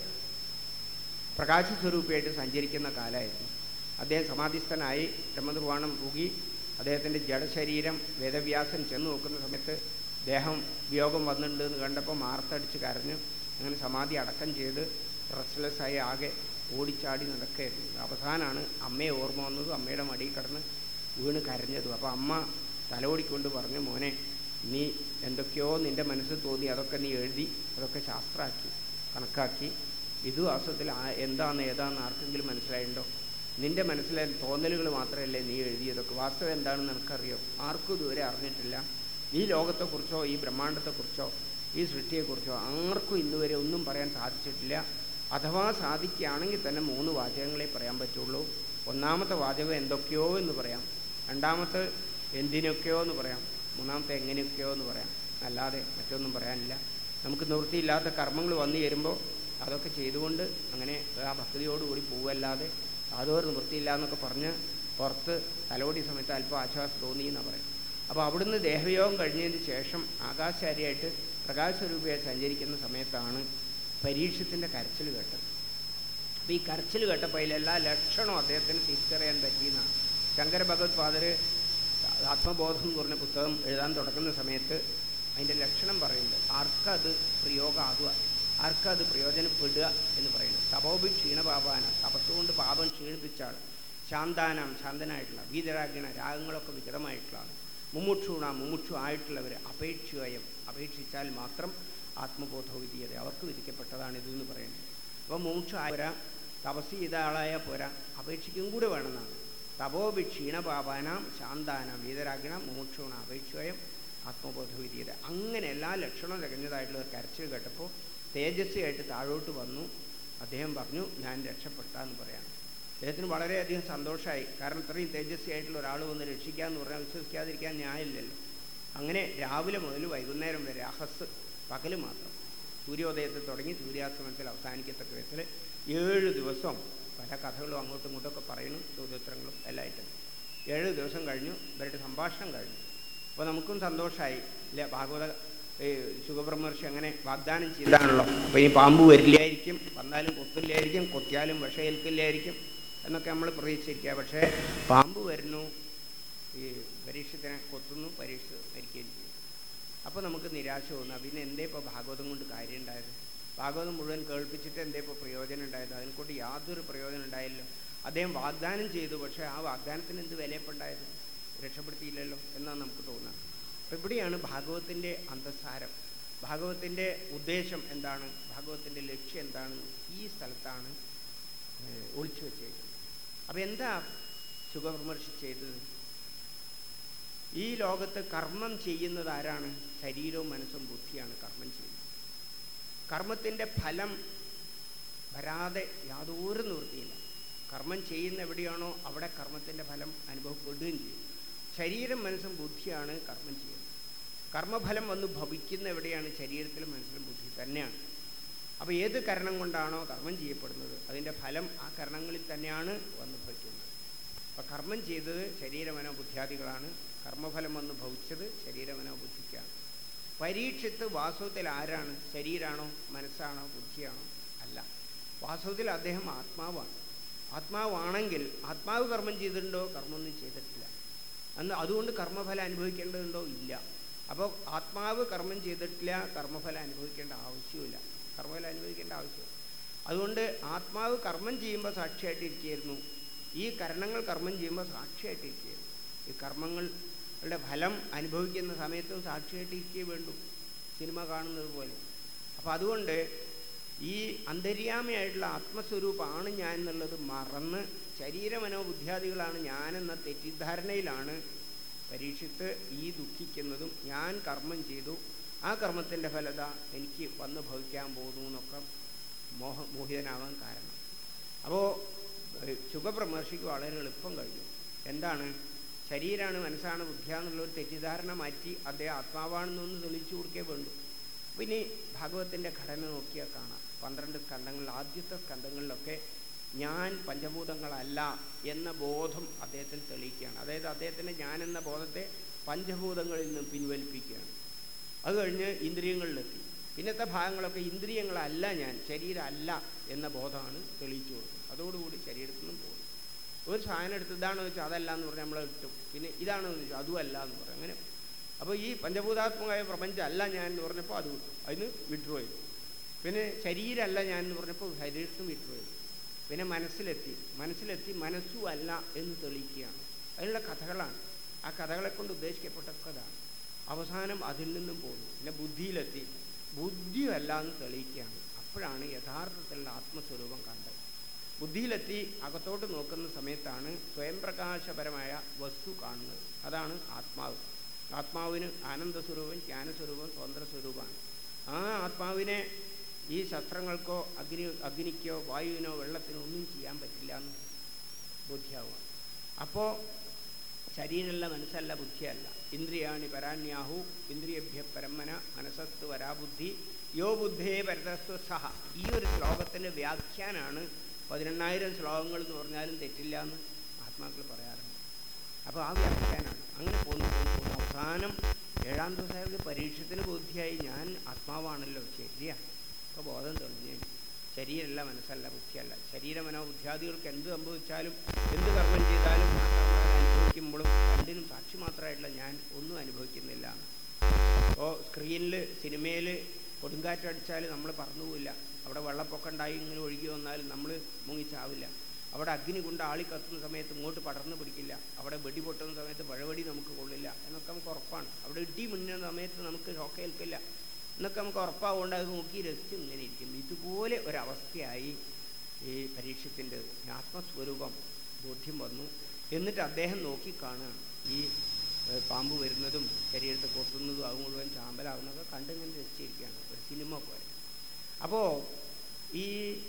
പ്രകാശസ്വരൂപിയായിട്ട് സഞ്ചരിക്കുന്ന കാലമായിരുന്നു അദ്ദേഹം സമാധിസ്ഥനായി ബ്രഹ്മനിർവ്വാണം തൂകി അദ്ദേഹത്തിൻ്റെ ജഡശരീരം വേദവ്യാസൻ ചെന്ന് നോക്കുന്ന സമയത്ത് ദേഹം വിയോഗം വന്നിട്ടുണ്ട് എന്ന് കണ്ടപ്പോൾ മാർത്തടിച്ച് കരഞ്ഞു അങ്ങനെ സമാധി അടക്കം ചെയ്ത് റെസ്റ്റ്ലെസ്സായി ആകെ ഓടിച്ചാടി നടക്കുകയായിരുന്നു അവസാനമാണ് അമ്മയെ ഓർമ്മ വന്നതും അമ്മയുടെ മടിയിൽ കിടന്ന് വീണ് കരഞ്ഞതും അപ്പോൾ അമ്മ തലോടിക്കൊണ്ട് പറഞ്ഞു മോനെ നീ എന്തൊക്കെയോ നിൻ്റെ മനസ്സിൽ തോന്നി അതൊക്കെ നീ എഴുതി അതൊക്കെ ശാസ്ത്രമാക്കി കണക്കാക്കി വിധുവാസത്തിൽ എന്താന്ന് ഏതാന്ന് ആർക്കെങ്കിലും മനസ്സിലായിട്ടുണ്ടോ നിൻ്റെ മനസ്സിലെ തോന്നലുകൾ മാത്രമല്ലേ നീ എഴുതിയതൊക്കെ വാസ്തവം എന്താണെന്ന് നിനക്കറിയോ ആർക്കും ഇതുവരെ അറിഞ്ഞിട്ടില്ല ഈ ലോകത്തെക്കുറിച്ചോ ഈ ബ്രഹ്മാണ്ടത്തെക്കുറിച്ചോ ഈ സൃഷ്ടിയെക്കുറിച്ചോ ആർക്കും ഇന്നുവരെ ഒന്നും പറയാൻ സാധിച്ചിട്ടില്ല അഥവാ സാധിക്കുകയാണെങ്കിൽ തന്നെ മൂന്ന് വാചകങ്ങളെ പറയാൻ പറ്റുള്ളൂ ഒന്നാമത്തെ വാചകം എന്തൊക്കെയോ എന്ന് പറയാം രണ്ടാമത്തെ എന്തിനൊക്കെയോ എന്ന് പറയാം മൂന്നാമത്തെ എങ്ങനെയൊക്കെയോ എന്ന് പറയാം അല്ലാതെ മറ്റൊന്നും പറയാനില്ല നമുക്ക് നിവൃത്തിയില്ലാത്ത കർമ്മങ്ങൾ വന്നു ചേരുമ്പോൾ അതൊക്കെ ചെയ്തുകൊണ്ട് അങ്ങനെ ആ ഭക്തിയോടുകൂടി പോവല്ലാതെ യാതൊരു നിവൃത്തിയില്ല എന്നൊക്കെ പറഞ്ഞ് പുറത്ത് തലോടി സമയത്ത് അല്പം ആശ്വാസം തോന്നി എന്നാണ് പറയും അപ്പോൾ അവിടുന്ന് ദേഹയോഗം കഴിഞ്ഞതിന് ശേഷം ആകാശാരിയായിട്ട് പ്രകാശസ്വരൂപിയായി സഞ്ചരിക്കുന്ന സമയത്താണ് പരീക്ഷത്തിൻ്റെ കരച്ചിൽ കേട്ടത് അപ്പോൾ ഈ കരച്ചിൽ കേട്ടപ്പോൾ അതിലെല്ലാ ലക്ഷണവും അദ്ദേഹത്തിന് തിരിച്ചറിയാൻ പറ്റിയെന്നാണ് ശങ്കര ഭഗവത് ഫാദർ ആത്മബോധം എന്ന് പറഞ്ഞ പുസ്തകം എഴുതാൻ തുടങ്ങുന്ന സമയത്ത് അതിൻ്റെ ലക്ഷണം പറയുന്നുണ്ട് ആർക്കത് പ്രയോഗമാകുക ആർക്കത് പ്രയോജനപ്പെടുക എന്ന് പറയുന്നത് തപോഭി ക്ഷീണപാപാന തപസ്സുകൊണ്ട് പാപം ക്ഷീണിപ്പിച്ചാൾ ശാന്താനാം ശാന്തനായിട്ടുള്ള വീതരാഗിണ രാഗങ്ങളൊക്കെ വികൃതമായിട്ടുള്ളതാണ് മുമുക്ഷൂണ മുമുക്ഷു ആയിട്ടുള്ളവർ അപേക്ഷിയം അപേക്ഷിച്ചാൽ മാത്രം ആത്മബോധം വിധിയത് അവർക്ക് വിധിക്കപ്പെട്ടതാണ് ഇതെന്ന് പറയുന്നത് അപ്പോൾ മുമുക്ഷു ആയ തപസ് ചെയ്ത ആളായ പോരാ അപേക്ഷിക്കും കൂടെ വേണമെന്നാണ് തപോഭി ക്ഷീണപാപാനാം ശാന്താനാം വീതരാഗിണ മുമുക്ഷൂണ അപേക്ഷിയം ആത്മബോധ വിധിയത് അങ്ങനെ എല്ലാ ലക്ഷണവും തികഞ്ഞതായിട്ടുള്ള ഒരു കരച്ചിൽ കേട്ടപ്പോൾ തേജസ്വിയായിട്ട് താഴോട്ട് വന്നു അദ്ദേഹം പറഞ്ഞു ഞാൻ രക്ഷപ്പെട്ടാന്ന് പറയാം അദ്ദേഹത്തിന് വളരെയധികം സന്തോഷമായി കാരണം ഇത്രയും തേജസ്വിയായിട്ടുള്ള ഒരാൾ വന്ന് രക്ഷിക്കാമെന്ന് പറഞ്ഞാൽ വിശ്വസിക്കാതിരിക്കാൻ ന്യായമില്ലല്ലോ അങ്ങനെ രാവിലെ മുതൽ വൈകുന്നേരം വരെ അഹസ് പകൽ മാത്രം സൂര്യോദയത്തിൽ തുടങ്ങി സൂര്യാസ്തമനത്തിൽ അവസാനിക്കത്തക്ക വിധത്തിൽ ഏഴ് ദിവസം പല കഥകളും അങ്ങോട്ടും ഇങ്ങോട്ടൊക്കെ പറയുന്നു ചോദ്യോത്തരങ്ങളും എല്ലായിട്ടും ഏഴ് ദിവസം കഴിഞ്ഞു ഇവരുടെ സംഭാഷണം കഴിഞ്ഞു അപ്പോൾ നമുക്കും സന്തോഷമായി ഇല്ല ഭാഗവത ശുഖബ്രഹ്മർഷി അങ്ങനെ വാഗ്ദാനം ചെയ്താണല്ലോ അപ്പോൾ ഈ പാമ്പ് വരില്ലായിരിക്കും വന്നാലും കൊത്തില്ലായിരിക്കും കൊത്തിയാലും വിഷയേൽക്കില്ലായിരിക്കും എന്നൊക്കെ നമ്മൾ പ്രതീക്ഷിച്ചിരിക്കുക പക്ഷേ പാമ്പ് വരുന്നു ഈ പരീക്ഷത്തിനെ കൊത്തുന്നു പരീക്ഷ മരിക്കുകയും ചെയ്യും അപ്പോൾ നമുക്ക് നിരാശ തോന്നുക പിന്നെ എന്തേ ഇപ്പോൾ ഭാഗവതം കൊണ്ട് കാര്യം ഉണ്ടായത് ഭാഗവതം മുഴുവൻ കേൾപ്പിച്ചിട്ട് എന്തേ ഇപ്പോൾ പ്രയോജനം ഉണ്ടായത് അതിനെക്കൊണ്ട് യാതൊരു പ്രയോജനം ഉണ്ടായില്ലോ അദ്ദേഹം വാഗ്ദാനം ചെയ്തു പക്ഷേ ആ വാഗ്ദാനത്തിന് എന്ത് വിലയപ്പുണ്ടായത് രക്ഷപ്പെടുത്തിയില്ലല്ലോ എന്നാണ് നമുക്ക് തോന്നുക അപ്പോൾ ഇവിടെയാണ് ഭാഗവത്തിൻ്റെ അന്തസാരം ഭാഗവത്തിൻ്റെ ഉദ്ദേശം എന്താണ് ഭാഗവത്തിൻ്റെ ലക്ഷ്യം എന്താണ് ഈ സ്ഥലത്താണ് ഒളിച്ചു വെച്ചേക്കുന്നത് അപ്പോൾ എന്താ സുഖവിമർശി ചെയ്തത് ഈ ലോകത്ത് കർമ്മം ചെയ്യുന്നത് ആരാണ് ശരീരവും മനസ്സും ബുദ്ധിയാണ് കർമ്മം ചെയ്യുന്നത് കർമ്മത്തിൻ്റെ ഫലം വരാതെ യാതൊരു നിവൃത്തിയില്ല കർമ്മം ചെയ്യുന്ന എവിടെയാണോ അവിടെ കർമ്മത്തിൻ്റെ ഫലം അനുഭവപ്പെടുകയും ചെയ്യും ശരീരം മനസ്സും ബുദ്ധിയാണ് കർമ്മം ചെയ്യുന്നത് കർമ്മഫലം വന്ന് ഭവിക്കുന്ന എവിടെയാണ് ശരീരത്തിലും മനസ്സിലും ബുദ്ധി തന്നെയാണ് അപ്പോൾ ഏത് കരണം കൊണ്ടാണോ കർമ്മം ചെയ്യപ്പെടുന്നത് അതിൻ്റെ ഫലം ആ കരണങ്ങളിൽ തന്നെയാണ് വന്ന് ഭവിക്കുന്നത് അപ്പോൾ കർമ്മം ചെയ്തത് ശരീരമനോ ബുദ്ധിയാദികളാണ് കർമ്മഫലം വന്ന് ഭവിച്ചത് ശരീരമനോ ബുദ്ധിക്കാണ് പരീക്ഷത്ത് വാസ്തവത്തിൽ ആരാണ് ശരീരമാണോ മനസ്സാണോ ബുദ്ധിയാണോ അല്ല വാസ്തവത്തിൽ അദ്ദേഹം ആത്മാവാണ് ആത്മാവാണെങ്കിൽ ആത്മാവ് കർമ്മം ചെയ്തിട്ടുണ്ടോ കർമ്മമൊന്നും ചെയ്തിട്ടില്ല അന്ന് അതുകൊണ്ട് കർമ്മഫലം അനുഭവിക്കേണ്ടതുണ്ടോ ഇല്ല അപ്പോൾ ആത്മാവ് കർമ്മം ചെയ്തിട്ടില്ല കർമ്മഫലം അനുഭവിക്കേണ്ട ആവശ്യമില്ല കർമ്മഫലം അനുഭവിക്കേണ്ട ആവശ്യം അതുകൊണ്ട് ആത്മാവ് കർമ്മം ചെയ്യുമ്പോൾ സാക്ഷിയായിട്ടിരിക്കുകയായിരുന്നു ഈ കരണങ്ങൾ കർമ്മം ചെയ്യുമ്പോൾ സാക്ഷിയായിട്ടിരിക്കുകയായിരുന്നു ഈ കർമ്മങ്ങളുടെ ഫലം അനുഭവിക്കുന്ന സമയത്തും സാക്ഷിയായിട്ടിരിക്കേ വേണ്ടു സിനിമ കാണുന്നത് പോലെ അപ്പോൾ അതുകൊണ്ട് ഈ അന്തര്യാമയായിട്ടുള്ള ആത്മസ്വരൂപമാണ് ഞാൻ എന്നുള്ളത് മറന്ന് ശരീരമനോബുദ്ധ്യാദികളാണ് ഞാനെന്ന തെറ്റിദ്ധാരണയിലാണ് പരീക്ഷിത്ത് ഈ ദുഃഖിക്കുന്നതും ഞാൻ കർമ്മം ചെയ്തു ആ കർമ്മത്തിൻ്റെ ഫലത എനിക്ക് വന്ന് ഭവിക്കാൻ പോകുന്നു എന്നൊക്കെ മോഹ മോഹിതനാവാൻ കാരണം അപ്പോൾ ശുഖബ്രഹ്മർഷിക്ക് വളരെ എളുപ്പം കഴിഞ്ഞു എന്താണ് ശരീരമാണ് മനസ്സാണ് ബുദ്ധിയാന്നുള്ള ഒരു തെറ്റിദ്ധാരണ മാറ്റി അദ്ദേഹം ആത്മാവാണെന്നൊന്ന് തെളിയിച്ചു കൊടുക്കേ വേണ്ടു പിന്നെ ഭാഗവത്തിൻ്റെ ഘടന നോക്കിയാൽ കാണാം പന്ത്രണ്ട് സ്കന്ധങ്ങളിൽ ആദ്യത്തെ സ്കന്ധങ്ങളിലൊക്കെ ഞാൻ പഞ്ചഭൂതങ്ങളല്ല എന്ന ബോധം അദ്ദേഹത്തിൽ തെളിയിക്കുകയാണ് അതായത് അദ്ദേഹത്തിൻ്റെ ഞാൻ എന്ന ബോധത്തെ പഞ്ചഭൂതങ്ങളിൽ നിന്ന് പിൻവലിപ്പിക്കുകയാണ് അത് കഴിഞ്ഞ് ഇന്ദ്രിയങ്ങളിലെത്തി പിന്നത്തെ ഭാഗങ്ങളൊക്കെ ഇന്ദ്രിയങ്ങളല്ല ഞാൻ ശരീരമല്ല എന്ന ബോധമാണ് തെളിയിച്ചു കൊടുക്കുന്നത് അതോടുകൂടി ശരീരത്തിൽ നിന്നും പോകും ഒരു സാധനം എടുത്ത് ഇതാണെന്ന് വെച്ചാൽ അതല്ല എന്ന് പറഞ്ഞാൽ നമ്മൾ കിട്ടും പിന്നെ ഇതാണെന്ന് വെച്ചാൽ അതും അല്ല എന്ന് പറയും അങ്ങനെ അപ്പോൾ ഈ പഞ്ചഭൂതാത്മകമായ പ്രപഞ്ചം അല്ല ഞാൻ എന്ന് പറഞ്ഞപ്പോൾ അത് വിട്ടു അതിന് വിഡ്രോ ചെയ്തു പിന്നെ ശരീരമല്ല ഞാൻ എന്ന് പറഞ്ഞപ്പോൾ ശരീരത്തും വിഡ്രോ ചെയ്തു പിന്നെ മനസ്സിലെത്തി മനസ്സിലെത്തി മനസ്സും അല്ല എന്ന് തെളിയിക്കുകയാണ് അതിനുള്ള കഥകളാണ് ആ കഥകളെ കൊണ്ട് ഉദ്ദേശിക്കപ്പെട്ടൊക്കെ അതാണ് അവസാനം അതിൽ നിന്നും പോകുന്നു പിന്നെ ബുദ്ധിയിലെത്തി ബുദ്ധിയല്ല എന്ന് തെളിയിക്കുകയാണ് അപ്പോഴാണ് യഥാർത്ഥത്തിലുള്ള ആത്മസ്വരൂപം കണ്ടത് ബുദ്ധിയിലെത്തി അകത്തോട്ട് നോക്കുന്ന സമയത്താണ് സ്വയം പ്രകാശപരമായ വസ്തു കാണുന്നത് അതാണ് ആത്മാവ് ആത്മാവിന് ആനന്ദസ്വരൂപം ജ്ഞാനസ്വരൂപം സ്വതന്ത്രസ്വരൂപമാണ് ആ ആത്മാവിനെ ഈ ശസ്ത്രങ്ങൾക്കോ അഗ്നി അഗ്നിക്കോ വായുവിനോ വെള്ളത്തിനോ ഒന്നും ചെയ്യാൻ പറ്റില്ല എന്ന് ബുദ്ധിയാവുക അപ്പോൾ ശരീരമല്ല മനസ്സല്ല ബുദ്ധിയല്ല ഇന്ദ്രിയാണി പരാന്യാഹു ഇന്ദ്രിയഭ്യ പരമന മനസ്സസ്തു വരാബുദ്ധി യോ ബുദ്ധേ പരതസ്തു സഹ ഈ ഒരു ശ്ലോകത്തിൻ്റെ വ്യാഖ്യാനാണ് പതിനെണ്ണായിരം ശ്ലോകങ്ങൾ എന്ന് പറഞ്ഞാലും തെറ്റില്ല എന്ന് ആത്മാക്കൾ പറയാറുണ്ട് അപ്പോൾ ആ വ്യാഖ്യാനാണ് അങ്ങനെ പോന്നു പോന്നു പോന്നു അവസാനം ഏഴാം ദിവസം അയാൾക്ക് പരീക്ഷത്തിന് ബുദ്ധിയായി ഞാൻ ആത്മാവാണല്ലോ ശരിയാ അപ്പോൾ ബോധം തെളിഞ്ഞു ശരീരമല്ല മനസ്സല്ല ബുദ്ധിയല്ല ശരീരമനോബുദ്ധ്യാദികൾക്ക് എന്ത് സംഭവിച്ചാലും എന്ത് കർമ്മം ചെയ്താലും ആ കർമ്മം അനുഭവിക്കുമ്പോഴും രണ്ടിനും സാക്ഷി മാത്രമായിട്ടുള്ള ഞാൻ ഒന്നും അനുഭവിക്കുന്നില്ല അപ്പോൾ സ്ക്രീനിൽ സിനിമയിൽ കൊടുങ്കാറ്റടിച്ചാൽ നമ്മൾ പറന്നു പോവില്ല അവിടെ വെള്ളപ്പൊക്കം ഉണ്ടായി ഇങ്ങനെ ഒഴുകി വന്നാലും നമ്മൾ മുങ്ങിച്ചാവില്ല അവിടെ അഗ്നി കൊണ്ട് ആളി കത്തുന്ന സമയത്ത് ഇങ്ങോട്ട് പടർന്നു പിടിക്കില്ല അവിടെ വെടി പൊട്ടുന്ന സമയത്ത് പഴവടി നമുക്ക് കൊള്ളില്ല എന്നൊക്കെ നമുക്ക് ഉറപ്പാണ് അവിടെ ഇടി മിന്നുന്ന സമയത്ത് നമുക്ക് ഷോക്കേൽക്കില്ല എന്നൊക്കെ നമുക്ക് ഉറപ്പാവുകൊണ്ട് അത് നോക്കി രസിച്ച് ഇങ്ങനെ ഇരിക്കും ഇതുപോലെ ഒരവസ്ഥയായി ഈ പരീക്ഷത്തിൻ്റെ ആത്മസ്വരൂപം ബോധ്യം വന്നു എന്നിട്ട് അദ്ദേഹം നോക്കിക്കാണുകയാണ് ഈ പാമ്പ് വരുന്നതും ശരീരത്തെ കൊത്തുന്നതും അത് മുഴുവൻ ചാമ്പലാവുന്നതൊക്കെ കണ്ടിങ്ങനെ രസിച്ചിരിക്കുകയാണ് ഒരു സിനിമ പോലെ അപ്പോൾ ഈ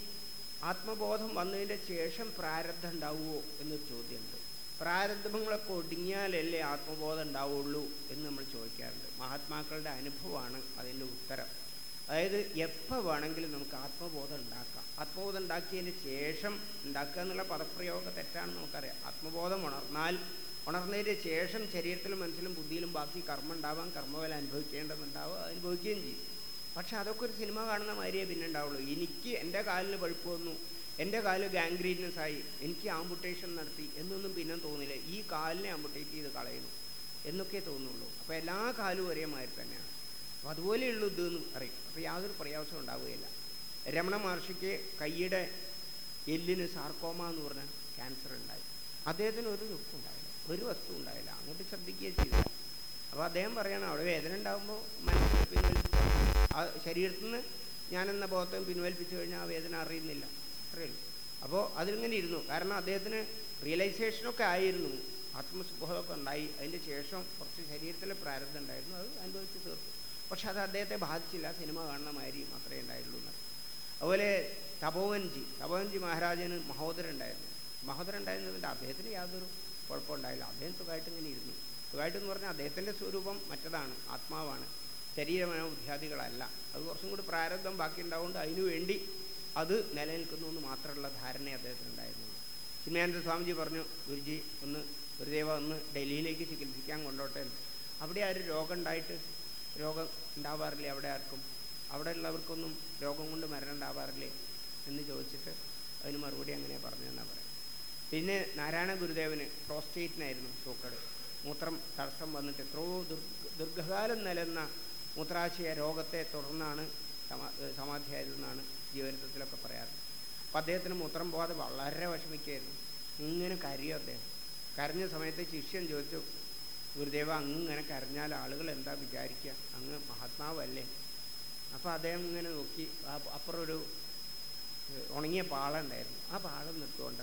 ആത്മബോധം വന്നതിൻ്റെ ശേഷം പ്രാരബ്ധം ഉണ്ടാവുമോ എന്നൊരു ചോദ്യമുണ്ട് പ്രാരബ്ധങ്ങളൊക്കെ ഒടുങ്ങിയാലല്ലേ ആത്മബോധം ഉണ്ടാവുള്ളൂ എന്ന് നമ്മൾ ചോദിക്കാറുണ്ട് മഹാത്മാക്കളുടെ അനുഭവമാണ് അതിൻ്റെ ഉത്തരം അതായത് എപ്പോൾ വേണമെങ്കിലും നമുക്ക് ആത്മബോധം ഉണ്ടാക്കാം ആത്മബോധം ഉണ്ടാക്കിയതിന് ശേഷം ഉണ്ടാക്കുക എന്നുള്ള പദപ്രയോഗം തെറ്റാണെന്ന് നമുക്കറിയാം ആത്മബോധം ഉണർന്നാൽ ഉണർന്നതിന് ശേഷം ശരീരത്തിലും മനസ്സിലും ബുദ്ധിയിലും ബാക്കി കർമ്മം ഉണ്ടാവാം കർമ്മഫലം അനുഭവിക്കേണ്ടതുണ്ടാവുക അനുഭവിക്കുകയും ചെയ്യും പക്ഷെ അതൊക്കെ ഒരു സിനിമ കാണുന്ന മാതിരിയേ പിന്നെ ഉണ്ടാവുള്ളൂ എനിക്ക് എൻ്റെ കാലിന് പഴുപ്പ് വന്നു എൻ്റെ കാല് ഗാംഗ്രീനസ് ആയി എനിക്ക് ആംബുട്ടേഷൻ നടത്തി എന്നൊന്നും പിന്നെ തോന്നില്ല ഈ കാലിനെ ആംബുട്ടേറ്റ് ചെയ്ത് കളയുന്നു എന്നൊക്കെ തോന്നുള്ളൂ അപ്പോൾ എല്ലാ കാലും ഒരേ മാതിരി തന്നെയാണ് അപ്പോൾ അതുപോലെയുള്ളൂ ഇതെന്ന് പറയും അപ്പോൾ യാതൊരു പ്രയാസവും ഉണ്ടാവുകയില്ല രമണ മഹർഷിക്ക് കൈയുടെ എല്ലിന് സാർക്കോമ എന്ന് പറഞ്ഞ ക്യാൻസർ ഉണ്ടായി അദ്ദേഹത്തിന് ഒരു ദുഃഖം ഉണ്ടായില്ല ഒരു വസ്തു ഉണ്ടായില്ല അങ്ങോട്ട് ശ്രദ്ധിക്കുകയും ചെയ്തില്ല അപ്പോൾ അദ്ദേഹം പറയണം അവിടെ വേദന ഉണ്ടാകുമ്പോൾ മനസ്സിൽ പിൻവലിപ്പിച്ചു ആ ശരീരത്തിൽ നിന്ന് ഞാനെന്ന ബോധത്തെ പിൻവലിപ്പിച്ചു കഴിഞ്ഞാൽ ആ വേദന അറിയുന്നില്ല അത്രയേ ഉള്ളൂ അപ്പോൾ അതിലിങ്ങനെ ഇരുന്നു കാരണം അദ്ദേഹത്തിന് റിയലൈസേഷനൊക്കെ ആയിരുന്നു ആത്മസുബോധമൊക്കെ ഉണ്ടായി അതിൻ്റെ ശേഷം കുറച്ച് ശരീരത്തിലെ പ്രാരബ്ധം ഉണ്ടായിരുന്നു അത് അനുഭവിച്ച് തീർത്തു പക്ഷെ അത് അദ്ദേഹത്തെ ബാധിച്ചില്ല സിനിമ കാണുന്ന മാതിരി മാത്രമേ ഉണ്ടായുള്ളൂ എന്ന് അതുപോലെ തപോവൻജി തപോവൻജി മഹാരാജന് മഹോദരൻ ഉണ്ടായിരുന്നു മഹോദരൻ ഉണ്ടായിരുന്നതിൻ്റെ അദ്ദേഹത്തിന് യാതൊരു കുഴപ്പമുണ്ടായില്ല അദ്ദേഹം സുഖമായിട്ട് ഇങ്ങനെ ഇരുന്നു സുഖമായിട്ടെന്ന് പറഞ്ഞാൽ അദ്ദേഹത്തിൻ്റെ സ്വരൂപം മറ്റതാണ് ആത്മാവാണ് ശരീരമനോബുദ്ധ്യാദികളല്ല അത് കുറച്ചും കൂടി പ്രാരബ്ധം ബാക്കി ഉണ്ടാവുകൊണ്ട് അതിനു വേണ്ടി അത് നിലനിൽക്കുന്നു എന്ന് മാത്രമുള്ള ധാരണ അദ്ദേഹത്തിനുണ്ടായിരുന്നു ചിന്മയാനന്ദ സ്വാമിജി പറഞ്ഞു ഗുരുജി ഒന്ന് ഗുരുദേവ ഒന്ന് ഡൽഹിയിലേക്ക് ചികിത്സിക്കാൻ കൊണ്ടോട്ടെ അവിടെ ആ ഒരു രോഗം ഉണ്ടായിട്ട് രോഗം ഉണ്ടാവാറില്ലേ അവിടെ ആർക്കും അവിടെ ഉള്ളവർക്കൊന്നും രോഗം കൊണ്ട് മരണം ഉണ്ടാവാറില്ലേ എന്ന് ചോദിച്ചിട്ട് അതിന് മറുപടി അങ്ങനെ പറഞ്ഞു എന്നാണ് പറയാം പിന്നെ നാരായണ ഗുരുദേവന് പ്രോസ്റ്റേറ്റിനായിരുന്നു സൂക്കട് മൂത്രം തടസ്സം വന്നിട്ട് എത്രയോ ദീർഘകാലം നിലനിന്ന മൂത്രാശയ രോഗത്തെ തുടർന്നാണ് സമാ സമാധിയായതെന്നാണ് ജീവനത്തിലൊക്കെ പറയാറ് അപ്പം അദ്ദേഹത്തിന് മൂത്രം പോകാതെ വളരെ വിഷമിക്കുകയായിരുന്നു ഇങ്ങനെ കരയോ അദ്ദേഹം കരഞ്ഞ സമയത്ത് ശിഷ്യൻ ചോദിച്ചു ഗുരുദേവ അങ്ങ് ഇങ്ങനെ കരഞ്ഞാൽ ആളുകൾ എന്താ വിചാരിക്കുക അങ്ങ് മഹാത്മാവല്ലേ അപ്പോൾ അദ്ദേഹം ഇങ്ങനെ നോക്കി അപ്പുറം ഒരു ഉണങ്ങിയ പാള ഉണ്ടായിരുന്നു ആ പാളം നിർത്തുകൊണ്ടാണ് പറഞ്ഞു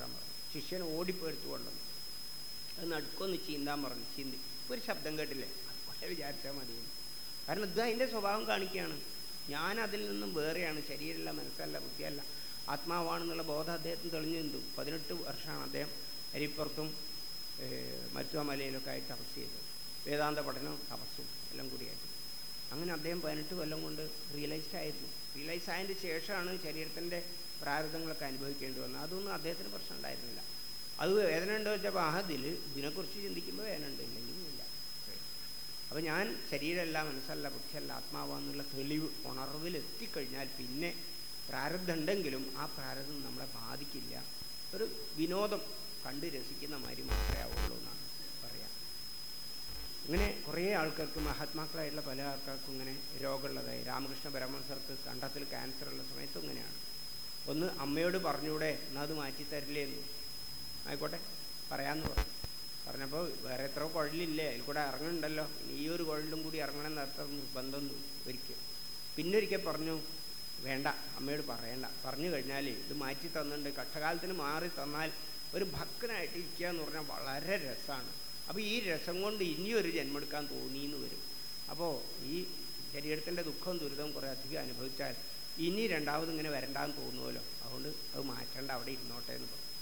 ശിഷ്യൻ ഓടിപ്പോയെടുത്തു കൊണ്ടുവന്നു അത് നടുക്കൊന്ന് ചീന്താൻ പറഞ്ഞു ചീന്തി ഒരു ശബ്ദം കേട്ടില്ലേ അതുപോലെ വിചാരിച്ചാൽ മതി കാരണം ഇത് അതിൻ്റെ സ്വഭാവം കാണിക്കുകയാണ് ഞാൻ അതിൽ നിന്നും വേറെയാണ് ശരീരമല്ല മനസ്സല്ല ബുദ്ധിയല്ല ആത്മാവാണെന്നുള്ള ബോധം അദ്ദേഹത്തിന് തെളിഞ്ഞു നിന്നു പതിനെട്ട് വർഷമാണ് അദ്ദേഹം അരിപ്പുറത്തും മരുത്തുവ മലയിലൊക്കെ ആയിട്ട് തപസ് ചെയ്തത് വേദാന്ത പഠനവും തപസ്സും എല്ലാം കൂടിയായിട്ട് അങ്ങനെ അദ്ദേഹം പതിനെട്ട് കൊല്ലം കൊണ്ട് റിയലൈസ്ഡ് ആയിരുന്നു റിയലൈസ് ആയതിൻ്റെ ശേഷമാണ് ശരീരത്തിൻ്റെ പ്രാരബ്ധങ്ങളൊക്കെ അനുഭവിക്കേണ്ടി വന്നത് അതൊന്നും അദ്ദേഹത്തിന് പ്രശ്നം ഉണ്ടായിരുന്നില്ല അത് വേദന ഉണ്ടോ വെച്ചപ്പോൾ ആ അതിൽ ഇതിനെക്കുറിച്ച് ചിന്തിക്കുമ്പോൾ വേദന ഉണ്ട് ഇല്ലെങ്കിൽ ഇല്ല അപ്പോൾ ഞാൻ ശരീരമല്ല മനസ്സല്ല ബുദ്ധിയല്ല ആത്മാവാന്നുള്ള തെളിവ് ഉണർവിൽ എത്തിക്കഴിഞ്ഞാൽ പിന്നെ പ്രാരബ്ധം ഉണ്ടെങ്കിലും ആ പ്രാരബ്ധം നമ്മളെ ബാധിക്കില്ല ഒരു വിനോദം കണ്ട് രസിക്കുന്ന മാതിരി മാത്രമേ ആവുള്ളൂ എന്നാണ് പറയാം ഇങ്ങനെ കുറേ ആൾക്കാർക്ക് മഹാത്മാക്കളായിട്ടുള്ള പല ആൾക്കാർക്കും ഇങ്ങനെ രോഗമുള്ളതായി രാമകൃഷ്ണ പരമഹംസർക്ക് കണ്ടത്തിൽ ക്യാൻസർ ഉള്ള സമയത്തും ഇങ്ങനെയാണ് ഒന്ന് അമ്മയോട് പറഞ്ഞൂടെ എന്നാൽ അത് മാറ്റി തരില്ലേ എന്ന് ആയിക്കോട്ടെ പറയാമെന്ന് പറഞ്ഞു പറഞ്ഞപ്പോൾ വേറെ എത്ര കുഴലില്ലേ അതിൽ കൂടെ ഇറങ്ങുന്നുണ്ടല്ലോ ഈ ഒരു കുഴലിലും കൂടി ഇറങ്ങണം എന്ന് അത്ര നിർബന്ധം ഒരിക്കൽ പിന്നെ ഒരിക്കൽ പറഞ്ഞു വേണ്ട അമ്മയോട് പറയണ്ട പറഞ്ഞു കഴിഞ്ഞാൽ ഇത് മാറ്റി തന്നിട്ടുണ്ട് കഷ്ടകാലത്തിന് മാറി തന്നാൽ ഒരു ഭക്തനായിട്ട് ഇരിക്കുക എന്ന് പറഞ്ഞാൽ വളരെ രസമാണ് അപ്പോൾ ഈ രസം കൊണ്ട് ഇനിയൊരു ജന്മെടുക്കാൻ തോന്നിയെന്ന് വരും അപ്പോൾ ഈ ശരീരത്തിൻ്റെ ദുഃഖവും ദുരിതവും കുറേ അധികം അനുഭവിച്ചാൽ ഇനി രണ്ടാമത് ഇങ്ങനെ വരണ്ടാന്ന് തോന്നുമല്ലോ അതുകൊണ്ട് അത് മാറ്റണ്ട അവിടെ ഇരുന്നോട്ടെ എന്ന് പറഞ്ഞു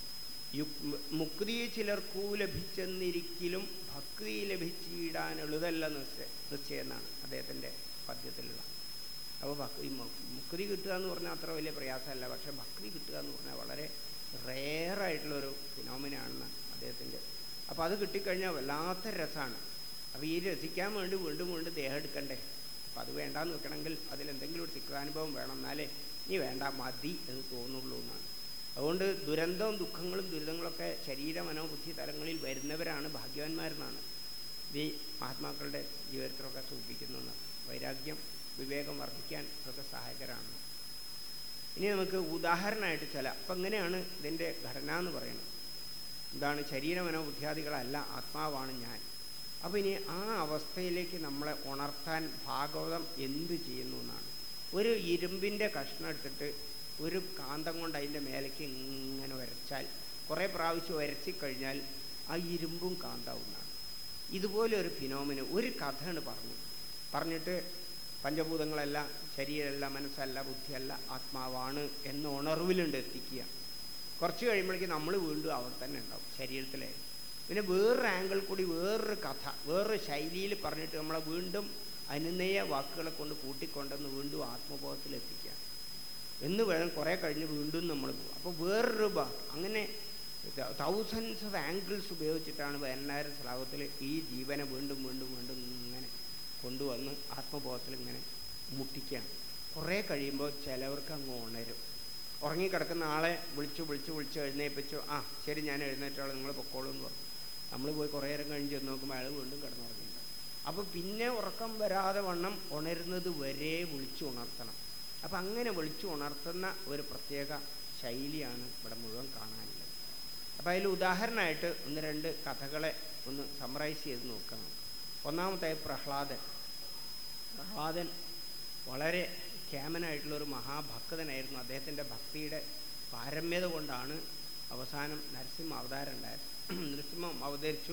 മുക്തി ചിലർക്കു ലഭിച്ചെന്നിരിക്കലും ഭക്തി ലഭിച്ചിടാൻ എളുതല്ല നിശ്ചയ നിശ്ചയം എന്നാണ് അദ്ദേഹത്തിൻ്റെ പദ്യത്തിലുള്ള അപ്പോൾ ഭക്തി മുക്തി കിട്ടുക എന്ന് പറഞ്ഞാൽ അത്ര വലിയ പ്രയാസമല്ല പക്ഷെ ഭക്തി കിട്ടുക എന്ന് പറഞ്ഞാൽ വളരെ റെയറായിട്ടുള്ളൊരു ഫിനോമിനാണെന്ന് അദ്ദേഹത്തിൻ്റെ അപ്പോൾ അത് കിട്ടിക്കഴിഞ്ഞാൽ വല്ലാത്ത രസമാണ് അപ്പോൾ ഈ രസിക്കാൻ വേണ്ടി വീണ്ടും വീണ്ടും ദേഹം എടുക്കണ്ടേ അപ്പോൾ അത് വേണ്ടാന്ന് വെക്കണമെങ്കിൽ അതിലെന്തെങ്കിലും ഒരു തിക്താനുഭവം വേണം എന്നാലേ ഇനി വേണ്ട മതി എന്ന് തോന്നുള്ളൂ എന്നാണ് അതുകൊണ്ട് ദുരന്തവും ദുഃഖങ്ങളും ദുരിതങ്ങളൊക്കെ ശരീര മനോബുദ്ധി തലങ്ങളിൽ വരുന്നവരാണ് ഭാഗ്യവാന്മാരെന്നാണ് ഈ മഹാത്മാക്കളുടെ ജീവിതത്തിലൊക്കെ സൂചിപ്പിക്കുന്നത് വൈരാഗ്യം വിവേകം വർദ്ധിക്കാൻ ഒക്കെ സഹായകരമാണ് ഇനി നമുക്ക് ഉദാഹരണമായിട്ട് ചില അപ്പം എങ്ങനെയാണ് ഇതിൻ്റെ ഘടന എന്ന് പറയുന്നത് എന്താണ് ശരീര മനോബുദ്ധിയാദികളല്ല ആത്മാവാണ് ഞാൻ അപ്പോൾ ഇനി ആ അവസ്ഥയിലേക്ക് നമ്മളെ ഉണർത്താൻ ഭാഗവതം എന്ത് ചെയ്യുന്നു എന്നാണ് ഒരു ഇരുമ്പിൻ്റെ കഷ്ണം എടുത്തിട്ട് ഒരു കാന്തം കൊണ്ട് അതിൻ്റെ മേലേക്ക് ഇങ്ങനെ വരച്ചാൽ കുറേ പ്രാവശ്യം വരച്ച് കഴിഞ്ഞാൽ ആ ഇരുമ്പും കാന്താവുന്നതാണ് ഇതുപോലെ ഒരു ഫിനോമിന് ഒരു കഥയാണ് പറഞ്ഞു പറഞ്ഞിട്ട് പഞ്ചഭൂതങ്ങളല്ല ശരീരമല്ല മനസ്സല്ല ബുദ്ധിയല്ല ആത്മാവാണ് എന്ന ഉണർവിലുണ്ട് എത്തിക്കുക കുറച്ച് കഴിയുമ്പോഴേക്കും നമ്മൾ വീണ്ടും അവിടെ തന്നെ ഉണ്ടാവും ശരീരത്തിലെ പിന്നെ വേറൊരു ആംഗിൾ കൂടി വേറൊരു കഥ വേറൊരു ശൈലിയിൽ പറഞ്ഞിട്ട് നമ്മളെ വീണ്ടും അനുനയ വാക്കുകളെ കൊണ്ട് കൂട്ടിക്കൊണ്ടെന്ന് വീണ്ടും ആത്മബോധത്തിൽ എത്തിക്കുക എന്ന് വേണം കുറേ കഴിഞ്ഞ് വീണ്ടും നമ്മൾ പോകും അപ്പോൾ വേറൊരു ഭാ അങ്ങനെ തൗസൻഡ്സ് ഓഫ് ആംഗിൾസ് ഉപയോഗിച്ചിട്ടാണ് വേനായർ ശ്ലാഘത്തിൽ ഈ ജീവനെ വീണ്ടും വീണ്ടും വീണ്ടും ഇങ്ങനെ കൊണ്ടുവന്ന് ആത്മബോധത്തിൽ ഇങ്ങനെ മുട്ടിക്കുകയാണ് കുറേ കഴിയുമ്പോൾ ചിലവർക്ക് അങ്ങ് ഉണരും ഉറങ്ങിക്കിടക്കുന്ന ആളെ വിളിച്ചു വിളിച്ചു വിളിച്ച് എഴുന്നേൽപ്പിച്ചു ആ ശരി ഞാൻ എഴുന്നേറ്റോളാം നിങ്ങൾ പൊക്കോളൂ എന്ന് പറഞ്ഞു നമ്മൾ പോയി കുറേ നേരം കഴിഞ്ഞ് ചെന്ന് നോക്കുമ്പോൾ അയാൾ വീണ്ടും കിടന്നുറങ്ങിയിട്ടുണ്ട് അപ്പോൾ പിന്നെ ഉറക്കം വരാതെ വണ്ണം ഉണരുന്നത് വരെ വിളിച്ചു ഉണർത്തണം അപ്പം അങ്ങനെ വിളിച്ചു ഉണർത്തുന്ന ഒരു പ്രത്യേക ശൈലിയാണ് ഇവിടെ മുഴുവൻ കാണാനുള്ളത് അപ്പം അതിൽ ഉദാഹരണമായിട്ട് ഒന്ന് രണ്ട് കഥകളെ ഒന്ന് സമ്മറൈസ് ചെയ്ത് നോക്കാം ഒന്നാമത്തെ പ്രഹ്ലാദൻ പ്രഹ്ലാദൻ വളരെ ക്ഷേമനായിട്ടുള്ള ഒരു മഹാഭക്തനായിരുന്നു അദ്ദേഹത്തിൻ്റെ ഭക്തിയുടെ പാരമ്യത കൊണ്ടാണ് അവസാനം നരസിംഹ അവതാരം ഉണ്ടായത് നരസിംഹം അവതരിച്ചു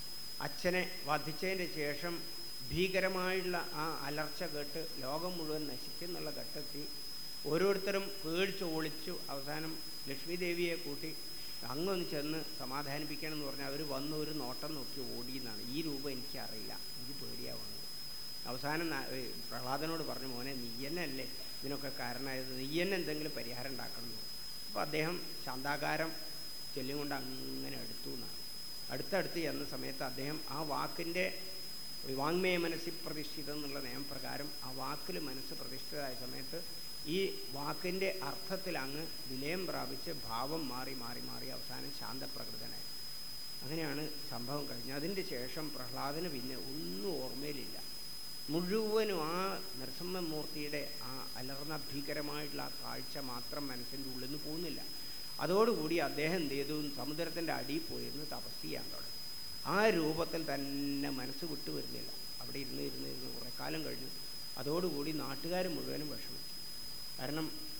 അച്ഛനെ വധിച്ചതിൻ്റെ ശേഷം ഭീകരമായിട്ടുള്ള ആ അലർച്ച കേട്ട് ലോകം മുഴുവൻ നശിച്ചെന്നുള്ള ഘട്ടത്തിൽ ഓരോരുത്തരും പേടിച്ച് ഒളിച്ചു അവസാനം ലക്ഷ്മി ദേവിയെ കൂട്ടി അങ്ങൊന്ന് ചെന്ന് സമാധാനിപ്പിക്കണം എന്ന് പറഞ്ഞാൽ അവർ വന്ന് ഒരു നോട്ടം നോക്കി ഓടിയെന്നാണ് ഈ രൂപം എനിക്കറിയില്ല എനിക്ക് പേടിയാവുന്നു അവസാനം പ്രഹ്ലാദനോട് പറഞ്ഞു മോനെ നീയന്നല്ലേ ഇതിനൊക്കെ കാരണമായത് നീയന്നെ എന്തെങ്കിലും പരിഹാരം ഉണ്ടാക്കണം അപ്പോൾ അദ്ദേഹം ശാന്താകാരം ചൊല്ലും കൊണ്ട് അങ്ങനെ എടുത്തു എന്നാണ് അടുത്തടുത്ത് ചെന്ന സമയത്ത് അദ്ദേഹം ആ വാക്കിൻ്റെ വാങ്മയ മനസ്സിൽ പ്രതിഷ്ഠിതം എന്നുള്ള നിയമപ്രകാരം ആ വാക്കിൽ മനസ്സ് പ്രതിഷ്ഠിതമായ സമയത്ത് ഈ വാക്കിൻ്റെ അർത്ഥത്തിൽ അങ്ങ് വിലയം പ്രാപിച്ച് ഭാവം മാറി മാറി മാറി അവസാനം ശാന്തപ്രകൃതനായി അങ്ങനെയാണ് സംഭവം കഴിഞ്ഞത് അതിൻ്റെ ശേഷം പ്രഹ്ലാദന് പിന്നെ ഒന്നും ഓർമ്മയിലില്ല മുഴുവനും ആ നരസിംഹമൂർത്തിയുടെ ആ അലർന്ന ഭീകരമായിട്ടുള്ള ആ കാഴ്ച മാത്രം മനസ്സിൻ്റെ ഉള്ളിൽ നിന്ന് പോകുന്നില്ല അതോടുകൂടി അദ്ദേഹം എന്ത് ചെയ്തു സമുദ്രത്തിൻ്റെ അടിയിൽ പോയിരുന്ന് തപസ് ചെയ്യാൻ തുടങ്ങി ആ രൂപത്തിൽ തന്നെ മനസ്സ് വിട്ടു വരുന്നില്ല അവിടെ ഇരുന്ന് ഇരുന്ന് ഇരുന്ന് കുറേ കാലം കഴിഞ്ഞു അതോടുകൂടി നാട്ടുകാർ മുഴുവനും വിഷമിച്ചു കാരണം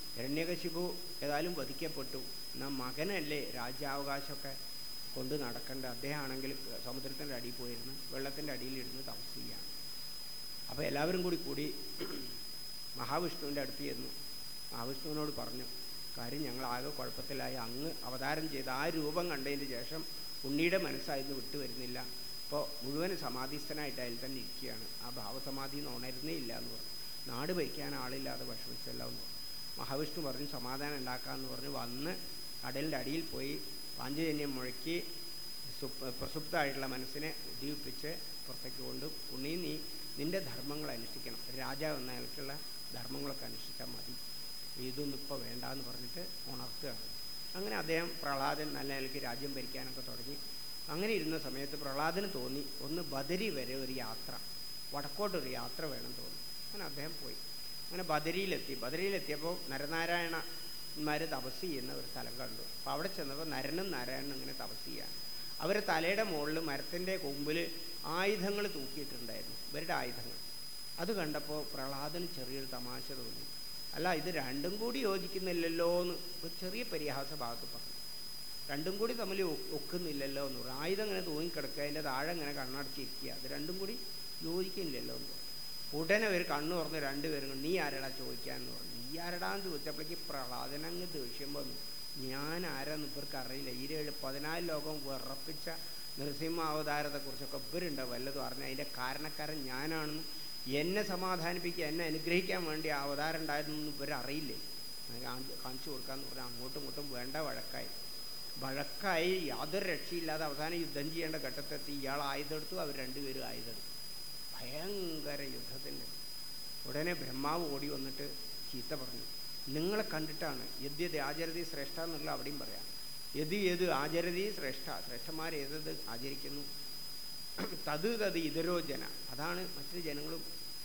ഹിരണ്യകശിപു ഏതായാലും വധിക്കപ്പെട്ടു എന്നാൽ മകനല്ലേ രാജ്യാവകാശമൊക്കെ കൊണ്ട് നടക്കേണ്ട അദ്ദേഹമാണെങ്കിൽ സമുദ്രത്തിൻ്റെ അടിയിൽ പോയിരുന്നു വെള്ളത്തിൻ്റെ അടിയിലിരുന്ന് തപസ് ചെയ്യാണ് അപ്പോൾ എല്ലാവരും കൂടി കൂടി മഹാവിഷ്ണുവിൻ്റെ അടുത്ത് ചെന്നു മഹാവിഷ്ണുവിനോട് പറഞ്ഞു കാര്യം ഞങ്ങൾ ആകെ കുഴപ്പത്തിലായി അങ്ങ് അവതാരം ചെയ്ത് ആ രൂപം കണ്ടതിന് ശേഷം ഉണ്ണിയുടെ മനസ്സായിരുന്നു വിട്ടു വരുന്നില്ല ഇപ്പോൾ മുഴുവൻ സമാധിസ്ഥനായിട്ട് അതിൽ തന്നെ ഇരിക്കുകയാണ് ആ ഭാവസമാധി എന്ന് ഉണരുന്നേ ഇല്ല എന്ന് പറഞ്ഞു നാട് ഭരിക്കാൻ ആളില്ലാതെ വിഷമിച്ചല്ലോ എന്ന് പറഞ്ഞു മഹാവിഷ്ണു പറഞ്ഞു സമാധാനം ഉണ്ടാക്കാമെന്ന് പറഞ്ഞ് വന്ന് കടലിൻ്റെ അടിയിൽ പോയി പാഞ്ചജന്യം മുഴക്കി സുപ് പ്രസുപ്തമായിട്ടുള്ള മനസ്സിനെ ഉദ്ദീപിപ്പിച്ച് പുറത്തേക്ക് കൊണ്ട് ഉണ്ണി നീ നിന്റെ ധർമ്മങ്ങൾ അനുഷ്ഠിക്കണം രാജാവ് എന്ന നിലയ്ക്കുള്ള ധർമ്മങ്ങളൊക്കെ അനുഷ്ഠിച്ചാൽ മതി ഇതൊന്നും ഇപ്പോൾ വേണ്ടാന്ന് പറഞ്ഞിട്ട് ഉണർത്തുകയാണ് അങ്ങനെ അദ്ദേഹം പ്രഹ്ലാദൻ നല്ല നിലയ്ക്ക് രാജ്യം ഭരിക്കാനൊക്കെ തുടങ്ങി അങ്ങനെ ഇരുന്ന സമയത്ത് പ്രഹ്ലാദന് തോന്നി ഒന്ന് ബദരി വരെ ഒരു യാത്ര വടക്കോട്ടൊരു യാത്ര വേണം തോന്നി അങ്ങനെ അദ്ദേഹം പോയി അങ്ങനെ ബദരിയിലെത്തി ബദരിയിലെത്തിയപ്പോൾ നരനാരായണന്മാർ തപസ് ചെയ്യുന്ന ഒരു സ്ഥലം കണ്ടു അപ്പോൾ അവിടെ ചെന്നപ്പോൾ നരനും നാരായണനും ഇങ്ങനെ തപസ് ചെയ്യാണ് അവർ തലയുടെ മുകളിൽ മരത്തിൻ്റെ കൊമ്പിൽ ആയുധങ്ങൾ തൂക്കിയിട്ടുണ്ടായിരുന്നു ഇവരുടെ ആയുധങ്ങൾ അത് കണ്ടപ്പോൾ പ്രഹ്ലാദന് ചെറിയൊരു തമാശ തോന്നി അല്ല ഇത് രണ്ടും കൂടി യോജിക്കുന്നില്ലല്ലോ എന്ന് ഒരു ചെറിയ പരിഹാസ ഭാഗത്ത് പറഞ്ഞു രണ്ടും കൂടി തമ്മിൽ ഒക്കുന്നില്ലല്ലോ എന്ന് പറഞ്ഞു ആയുധം ഇങ്ങനെ തൂങ്ങിക്കിടക്കുക അതിൻ്റെ താഴെ ഇങ്ങനെ കണ്ണടച്ചിരിക്കുക അത് രണ്ടും കൂടി യോജിക്കുന്നില്ലല്ലോ എന്ന് പറഞ്ഞു ഉടനെ ഒരു കണ്ണു തുറന്ന് രണ്ടുപേരും നീ ആരടാ ചോദിക്കാന്ന് പറഞ്ഞു നീ ആരടാന്ന് ചോദിച്ചപ്പോഴേക്ക് പ്രഹ്ലാദനങ്ങ് ദേഷ്യം വന്നു ഞാൻ ആരാന്ന് ഇവർക്ക് അറിയില്ല ഈരേഴ് പതിനാല് ലോകം വിറപ്പിച്ച നരസിംഹ അവതാരത്തെക്കുറിച്ചൊക്കെ ഇവരുണ്ട് വല്ലതും അറിഞ്ഞ അതിൻ്റെ കാരണക്കാരൻ ഞാനാണെന്ന് എന്നെ സമാധാനിപ്പിക്കുക എന്നെ അനുഗ്രഹിക്കാൻ വേണ്ടി ആ അവതാരം ഉണ്ടായതെന്ന് ഇവരറിയില്ലേ കാണിച്ചു കൊടുക്കാന്ന് പറഞ്ഞാൽ അങ്ങോട്ടും ഇങ്ങോട്ടും വേണ്ട വഴക്കായി വഴക്കായി യാതൊരു രക്ഷയില്ലാതെ അവസാനം യുദ്ധം ചെയ്യേണ്ട ഘട്ടത്തെത്തി ഇയാൾ ആയുധമെടുത്തു അവർ രണ്ടുപേരും ആയുധമെടുത്തു ഭയങ്കര യുദ്ധത്തിൻ്റെ ഉടനെ ബ്രഹ്മാവ് ഓടി വന്നിട്ട് ചീത്ത പറഞ്ഞു നിങ്ങളെ കണ്ടിട്ടാണ് യദ്യത് ആചരതി ശ്രേഷ്ഠ എന്നുള്ള അവിടെയും പറയാം യത് ഏത് ആചരതി ശ്രേഷ്ഠ ശ്രേഷ്ഠന്മാർ ഏതത് ആചരിക്കുന്നു തത് തത് ഇതരോ ജന അതാണ് മറ്റു ജനങ്ങളും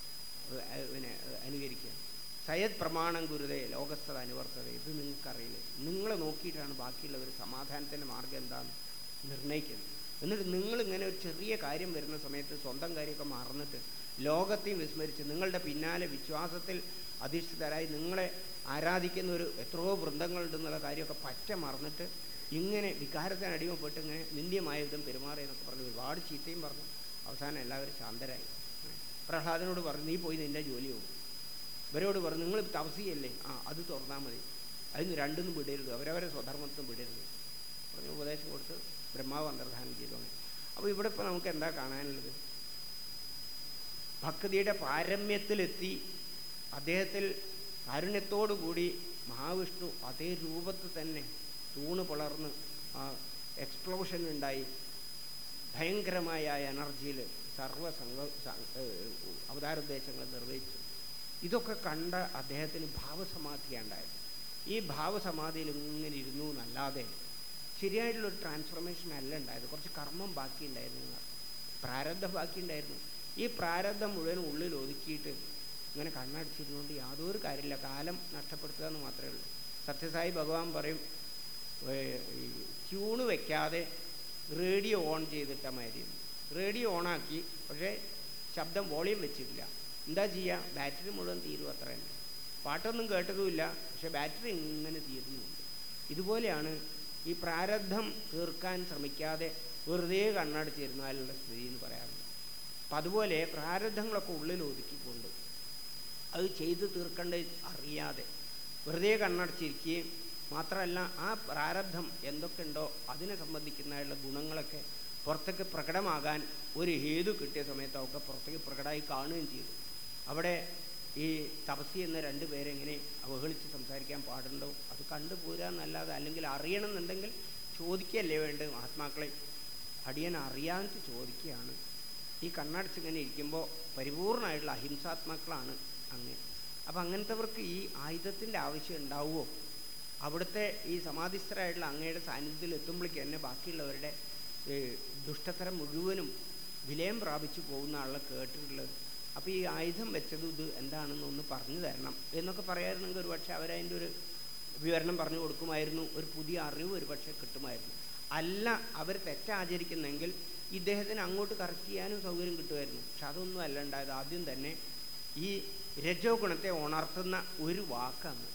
പിന്നെ അനുകരിക്കുക സയത് പ്രമാണം ഗുരുതേ ലോകസ്ഥത അനുവർത്തത ഇത് നിങ്ങൾക്കറിയില്ല നിങ്ങളെ നോക്കിയിട്ടാണ് ബാക്കിയുള്ളവർ സമാധാനത്തിൻ്റെ മാർഗം എന്താണെന്ന് നിർണ്ണയിക്കുന്നത് എന്നിട്ട് നിങ്ങളിങ്ങനെ ഒരു ചെറിയ കാര്യം വരുന്ന സമയത്ത് സ്വന്തം കാര്യമൊക്കെ മറന്നിട്ട് ലോകത്തെയും വിസ്മരിച്ച് നിങ്ങളുടെ പിന്നാലെ വിശ്വാസത്തിൽ അധിഷ്ഠിതരായി നിങ്ങളെ ആരാധിക്കുന്ന ഒരു എത്രയോ വൃന്ദങ്ങളുണ്ടെന്നുള്ള കാര്യമൊക്കെ പറ്റ മറന്നിട്ട് ഇങ്ങനെ വികാരത്തിന് അടിമപ്പെട്ട് ഇങ്ങനെ നിന്ദ്യമായ വിധം പെരുമാറി എന്നൊക്കെ പറഞ്ഞ് ഒരുപാട് ചീത്തയും പറഞ്ഞു അവസാനം എല്ലാവരും ശാന്തരായി പ്രഹ്ലാദനോട് പറഞ്ഞു നീ പോയി നിൻ്റെ ജോലി പോകും ഇവരോട് പറഞ്ഞു നിങ്ങൾ തപസിയല്ലേ ആ അത് തുറന്നാൽ മതി അതിന് രണ്ടൊന്നും വിടരുത് അവരവരെ സ്വധർമ്മത്തും വിടരുത് പറഞ്ഞ് ഉപദേശം കൊടുത്ത് ബ്രഹ്മാവ് അന്തർധാനം ചെയ്തു അപ്പോൾ ഇവിടെ ഇപ്പോൾ നമുക്ക് എന്താ കാണാനുള്ളത് ഭക്തിയുടെ പാരമ്യത്തിലെത്തി അദ്ദേഹത്തിൽ കാരുണ്യത്തോടുകൂടി മഹാവിഷ്ണു അതേ രൂപത്തിൽ തന്നെ തൂണ് പിളർന്ന് ആ എക്സ്പ്ലോഷൻ ഉണ്ടായി ഭയങ്കരമായ എനർജിയിൽ സർവ സംഘ അവതാരോദ്ദേശങ്ങൾ നിർവഹിച്ചു ഇതൊക്കെ കണ്ട അദ്ദേഹത്തിന് ഭാവസമാധിയുണ്ടായത് ഈ ഭാവസമാധിയിൽ ഇങ്ങനെ ഇരുന്നു എന്നല്ലാതെ ശരിയായിട്ടുള്ളൊരു ട്രാൻസ്ഫോർമേഷൻ അല്ല ഉണ്ടായത് കുറച്ച് കർമ്മം ബാക്കി ഉണ്ടായിരുന്നു പ്രാരബ്ധം ബാക്കി ഉണ്ടായിരുന്നു ഈ പ്രാരബ്ധം മുഴുവൻ ഉള്ളിൽ ഒതുക്കിയിട്ട് ഇങ്ങനെ കണ്ണടിച്ചിരുന്നുകൊണ്ട് യാതൊരു കാര്യമില്ല കാലം നഷ്ടപ്പെടുത്തുക എന്ന് മാത്രമേ ഉള്ളൂ സത്യസായി ഭഗവാൻ പറയും ട്യൂണ് വെക്കാതെ റേഡിയോ ഓൺ ചെയ്തിട്ട മാതിരി റേഡിയോ ഓണാക്കി പക്ഷേ ശബ്ദം വോളിയം വെച്ചിട്ടില്ല എന്താ ചെയ്യുക ബാറ്ററി മുഴുവൻ തീരും അത്ര തന്നെ പാട്ടൊന്നും കേട്ടതുമില്ല പക്ഷെ ബാറ്ററി ഇങ്ങനെ തീരുന്നുണ്ട് ഇതുപോലെയാണ് ഈ പ്രാരബ്ധം തീർക്കാൻ ശ്രമിക്കാതെ വെറുതെ കണ്ണടച്ചിരുന്നാലുള്ള സ്ഥിതി എന്ന് പറയാറുണ്ട് അപ്പം അതുപോലെ പ്രാരബ്ധങ്ങളൊക്കെ ഉള്ളിൽ ഒതുക്കിക്കൊണ്ട് അത് ചെയ്തു തീർക്കേണ്ടത് അറിയാതെ വെറുതെ കണ്ണടച്ചിരിക്കുകയും മാത്രമല്ല ആ പ്രാരബ്ധം എന്തൊക്കെയുണ്ടോ അതിനെ സംബന്ധിക്കുന്നതായുള്ള ഗുണങ്ങളൊക്കെ പുറത്തേക്ക് പ്രകടമാകാൻ ഒരു ഹേതു കിട്ടിയ സമയത്ത് ഒക്കെ പുറത്തേക്ക് പ്രകടമായി കാണുകയും ചെയ്തു അവിടെ ഈ തപസി എന്ന രണ്ട് പേരെങ്ങനെ അവഹേളിച്ച് സംസാരിക്കാൻ പാടുണ്ടോ അത് കണ്ടുപോരാന്നല്ലാതെ അല്ലെങ്കിൽ അറിയണമെന്നുണ്ടെങ്കിൽ ചോദിക്കുകയല്ലേ വേണ്ടത് മഹാത്മാക്കളെ അടിയൻ അറിയാതെ ചോദിക്കുകയാണ് ഈ കണ്ണടച്ചിങ്ങനെ ഇരിക്കുമ്പോൾ പരിപൂർണമായിട്ടുള്ള അഹിംസാത്മാക്കളാണ് അങ്ങ് അപ്പം അങ്ങനത്തെവർക്ക് ഈ ആയുധത്തിൻ്റെ ആവശ്യം ഉണ്ടാവുമോ അവിടുത്തെ ഈ സമാധിസ്ഥരായിട്ടുള്ള അങ്ങയുടെ സാന്നിധ്യത്തിൽ എത്തുമ്പോഴേക്ക് തന്നെ ബാക്കിയുള്ളവരുടെ ദുഷ്ടത്തരം മുഴുവനും വിലയം പ്രാപിച്ചു പോകുന്ന ആളെ കേട്ടിട്ടുള്ളത് അപ്പോൾ ഈ ആയുധം വെച്ചത് ഇത് എന്താണെന്ന് ഒന്ന് പറഞ്ഞു തരണം എന്നൊക്കെ പറയായിരുന്നെങ്കിൽ ഒരു പക്ഷേ അവരതിൻ്റെ ഒരു വിവരണം പറഞ്ഞു കൊടുക്കുമായിരുന്നു ഒരു പുതിയ അറിവ് ഒരു പക്ഷേ കിട്ടുമായിരുന്നു അല്ല അവർ തെറ്റാചരിക്കുന്നെങ്കിൽ ഇദ്ദേഹത്തിന് അങ്ങോട്ട് കറക്റ്റ് ചെയ്യാനും സൗകര്യം കിട്ടുമായിരുന്നു പക്ഷെ അതൊന്നും അല്ല ഉണ്ടായത് ആദ്യം തന്നെ ഈ രജോ ഗുണത്തെ ഉണർത്തുന്ന ഒരു വാക്കാണ്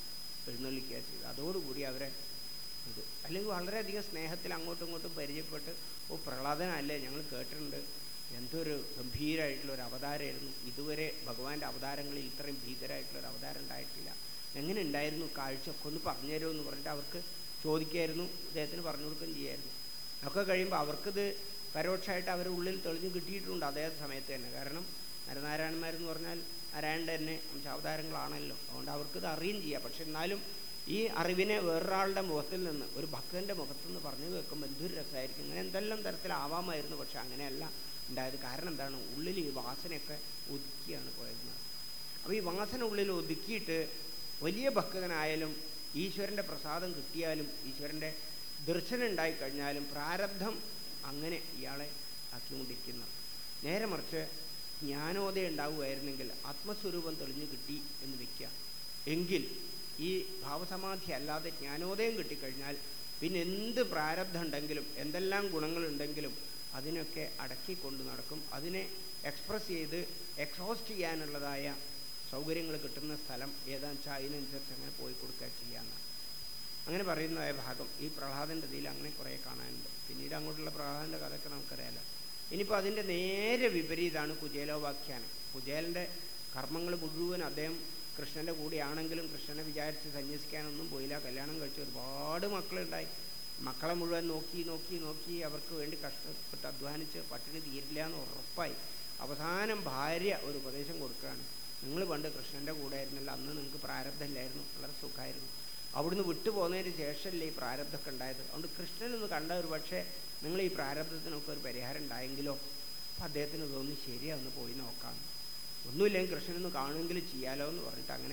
എഴുന്നള്ളിക്കുക ചെയ്തു അതോടുകൂടി അവരെ ഇത് അല്ലെങ്കിൽ വളരെയധികം സ്നേഹത്തിൽ അങ്ങോട്ടും ഇങ്ങോട്ടും പരിചയപ്പെട്ട് ഓ പ്രഹ്ലാദനല്ലേ ഞങ്ങൾ കേട്ടിട്ടുണ്ട് എന്തൊരു ഗംഭീരമായിട്ടുള്ള ഒരു അവതാരമായിരുന്നു ഇതുവരെ ഭഗവാന്റെ അവതാരങ്ങളിൽ ഇത്രയും ഭീകരമായിട്ടുള്ള ഒരു അവതാരം ഉണ്ടായിട്ടില്ല എങ്ങനെ ഉണ്ടായിരുന്നു കാഴ്ച ഒക്കെ ഒന്ന് പറഞ്ഞു തരുമോ എന്ന് പറഞ്ഞിട്ട് അവർക്ക് ചോദിക്കായിരുന്നു അദ്ദേഹത്തിന് പറഞ്ഞു കൊടുക്കുകയും ചെയ്യായിരുന്നു ഒക്കെ കഴിയുമ്പോൾ അവർക്കിത് പരോക്ഷമായിട്ട് അവരുടെ ഉള്ളിൽ തെളിഞ്ഞു കിട്ടിയിട്ടുണ്ട് അതേ സമയത്ത് തന്നെ കാരണം നരനാരായണന്മാരെന്ന് പറഞ്ഞാൽ നാരായണൻ്റെ തന്നെ അവതാരങ്ങളാണല്ലോ അതുകൊണ്ട് അവർക്കിത് അറിയുകയും ചെയ്യാം പക്ഷെ എന്നാലും ഈ അറിവിനെ വേറൊരാളുടെ മുഖത്തിൽ നിന്ന് ഒരു ഭക്തൻ്റെ മുഖത്തു നിന്ന് പറഞ്ഞു കേൾക്കുമ്പോൾ എന്തൊരു രസമായിരിക്കും ഇങ്ങനെ എന്തെല്ലാം തരത്തിലാവാമായിരുന്നു പക്ഷെ അങ്ങനെയല്ല ഉണ്ടായത് കാരണം എന്താണ് ഉള്ളിൽ ഈ വാസനയൊക്കെ ഒതുക്കിയാണ് പോയത് അപ്പോൾ ഈ വാസന ഉള്ളിൽ ഒതുക്കിയിട്ട് വലിയ ഭക്തനായാലും ഈശ്വരൻ്റെ പ്രസാദം കിട്ടിയാലും ഈശ്വരൻ്റെ ദർശനം ഉണ്ടായിക്കഴിഞ്ഞാലും പ്രാരബ്ധം അങ്ങനെ ഇയാളെ ആക്കിക്കൊണ്ടിരിക്കുന്നു നേരെ മറിച്ച് ജ്ഞാനോദയം ഉണ്ടാവുമായിരുന്നെങ്കിൽ ആത്മസ്വരൂപം തെളിഞ്ഞു കിട്ടി എന്ന് വയ്ക്കുക എങ്കിൽ ഈ ഭാവസമാധി അല്ലാതെ ജ്ഞാനോദയം കിട്ടിക്കഴിഞ്ഞാൽ പിന്നെ എന്ത് പ്രാരബ്ധം ഉണ്ടെങ്കിലും എന്തെല്ലാം ഗുണങ്ങളുണ്ടെങ്കിലും അതിനൊക്കെ അടക്കിക്കൊണ്ട് നടക്കും അതിനെ എക്സ്പ്രസ് ചെയ്ത് എക്സോസ്റ്റ് ചെയ്യാനുള്ളതായ സൗകര്യങ്ങൾ കിട്ടുന്ന സ്ഥലം ഏതാണെന്ന് വെച്ചാൽ അതിനനുസരിച്ച് അങ്ങനെ പോയി കൊടുക്കുക ചെയ്യാമെന്നാണ് അങ്ങനെ പറയുന്നതായ ഭാഗം ഈ പ്രഹ്ലാദൻ്റെ ഇതിൽ അങ്ങനെ കുറേ കാണാനുണ്ട് പിന്നീട് അങ്ങോട്ടുള്ള പ്രഹ്ലാദൻ്റെ കഥയൊക്കെ നമുക്കറിയാലോ ഇനിയിപ്പോൾ അതിൻ്റെ നേരെ വിപരീതമാണ് കുചേലോപാഖ്യാനം കുചേലൻ്റെ കർമ്മങ്ങൾ മുഴുവൻ അദ്ദേഹം കൃഷ്ണൻ്റെ കൂടെയാണെങ്കിലും കൃഷ്ണനെ വിചാരിച്ച് സന്യസിക്കാനൊന്നും പോയില്ല കല്യാണം കഴിച്ച് ഒരുപാട് മക്കളുണ്ടായി മക്കളെ മുഴുവൻ നോക്കി നോക്കി നോക്കി അവർക്ക് വേണ്ടി കഷ്ടപ്പെട്ട് അധ്വാനിച്ച് പട്ടിണി തീരില്ല എന്ന് ഉറപ്പായി അവസാനം ഭാര്യ ഒരു ഉപദേശം കൊടുക്കുകയാണ് നിങ്ങൾ പണ്ട് കൃഷ്ണൻ്റെ കൂടെ ആയിരുന്നല്ലോ അന്ന് നിങ്ങൾക്ക് പ്രാരബ്ധമില്ലായിരുന്നു വളരെ സുഖമായിരുന്നു അവിടുന്ന് വിട്ടു പോകുന്നതിന് ശേഷമല്ലേ ഈ പ്രാരബ്ധമൊക്കെ ഉണ്ടായത് അതുകൊണ്ട് കൃഷ്ണനൊന്ന് കണ്ട ഒരു പക്ഷേ നിങ്ങൾ ഈ പ്രാരബ്ധത്തിനൊക്കെ ഒരു പരിഹാരം ഉണ്ടായെങ്കിലോ അപ്പം അദ്ദേഹത്തിന് തോന്നി ശരിയാന്ന് പോയി നോക്കാം ഒന്നുമില്ലെങ്കിൽ കൃഷ്ണനൊന്ന് കാണുമെങ്കിലും ചെയ്യാലോ എന്ന് പറഞ്ഞിട്ട് അങ്ങനെ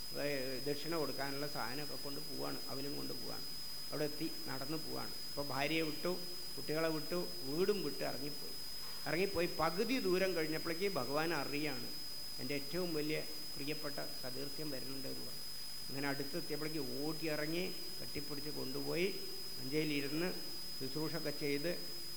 ദക്ഷിണ കൊടുക്കാനുള്ള സാധനമൊക്കെ കൊണ്ട് പോവാണ് അവനും കൊണ്ട് പോവാണ് അവിടെ എത്തി നടന്നു പോവാണ് അപ്പോൾ ഭാര്യയെ വിട്ടു കുട്ടികളെ വിട്ടു വീടും വിട്ട് ഇറങ്ങിപ്പോയി ഇറങ്ങിപ്പോയി പകുതി ദൂരം കഴിഞ്ഞപ്പോഴേക്ക് ഭഗവാൻ അറിയാണ് എൻ്റെ ഏറ്റവും വലിയ പ്രിയപ്പെട്ട സതീർത്ഥ്യം വരുന്നുണ്ട് എന്ന് പറഞ്ഞു അങ്ങനെ അടുത്തെത്തിയപ്പോഴേക്ക് ഓടി ഇറങ്ങി കെട്ടിപ്പിടിച്ച് കൊണ്ടുപോയി മഞ്ചയിലിരുന്ന് ശുശ്രൂഷയൊക്കെ ചെയ്ത്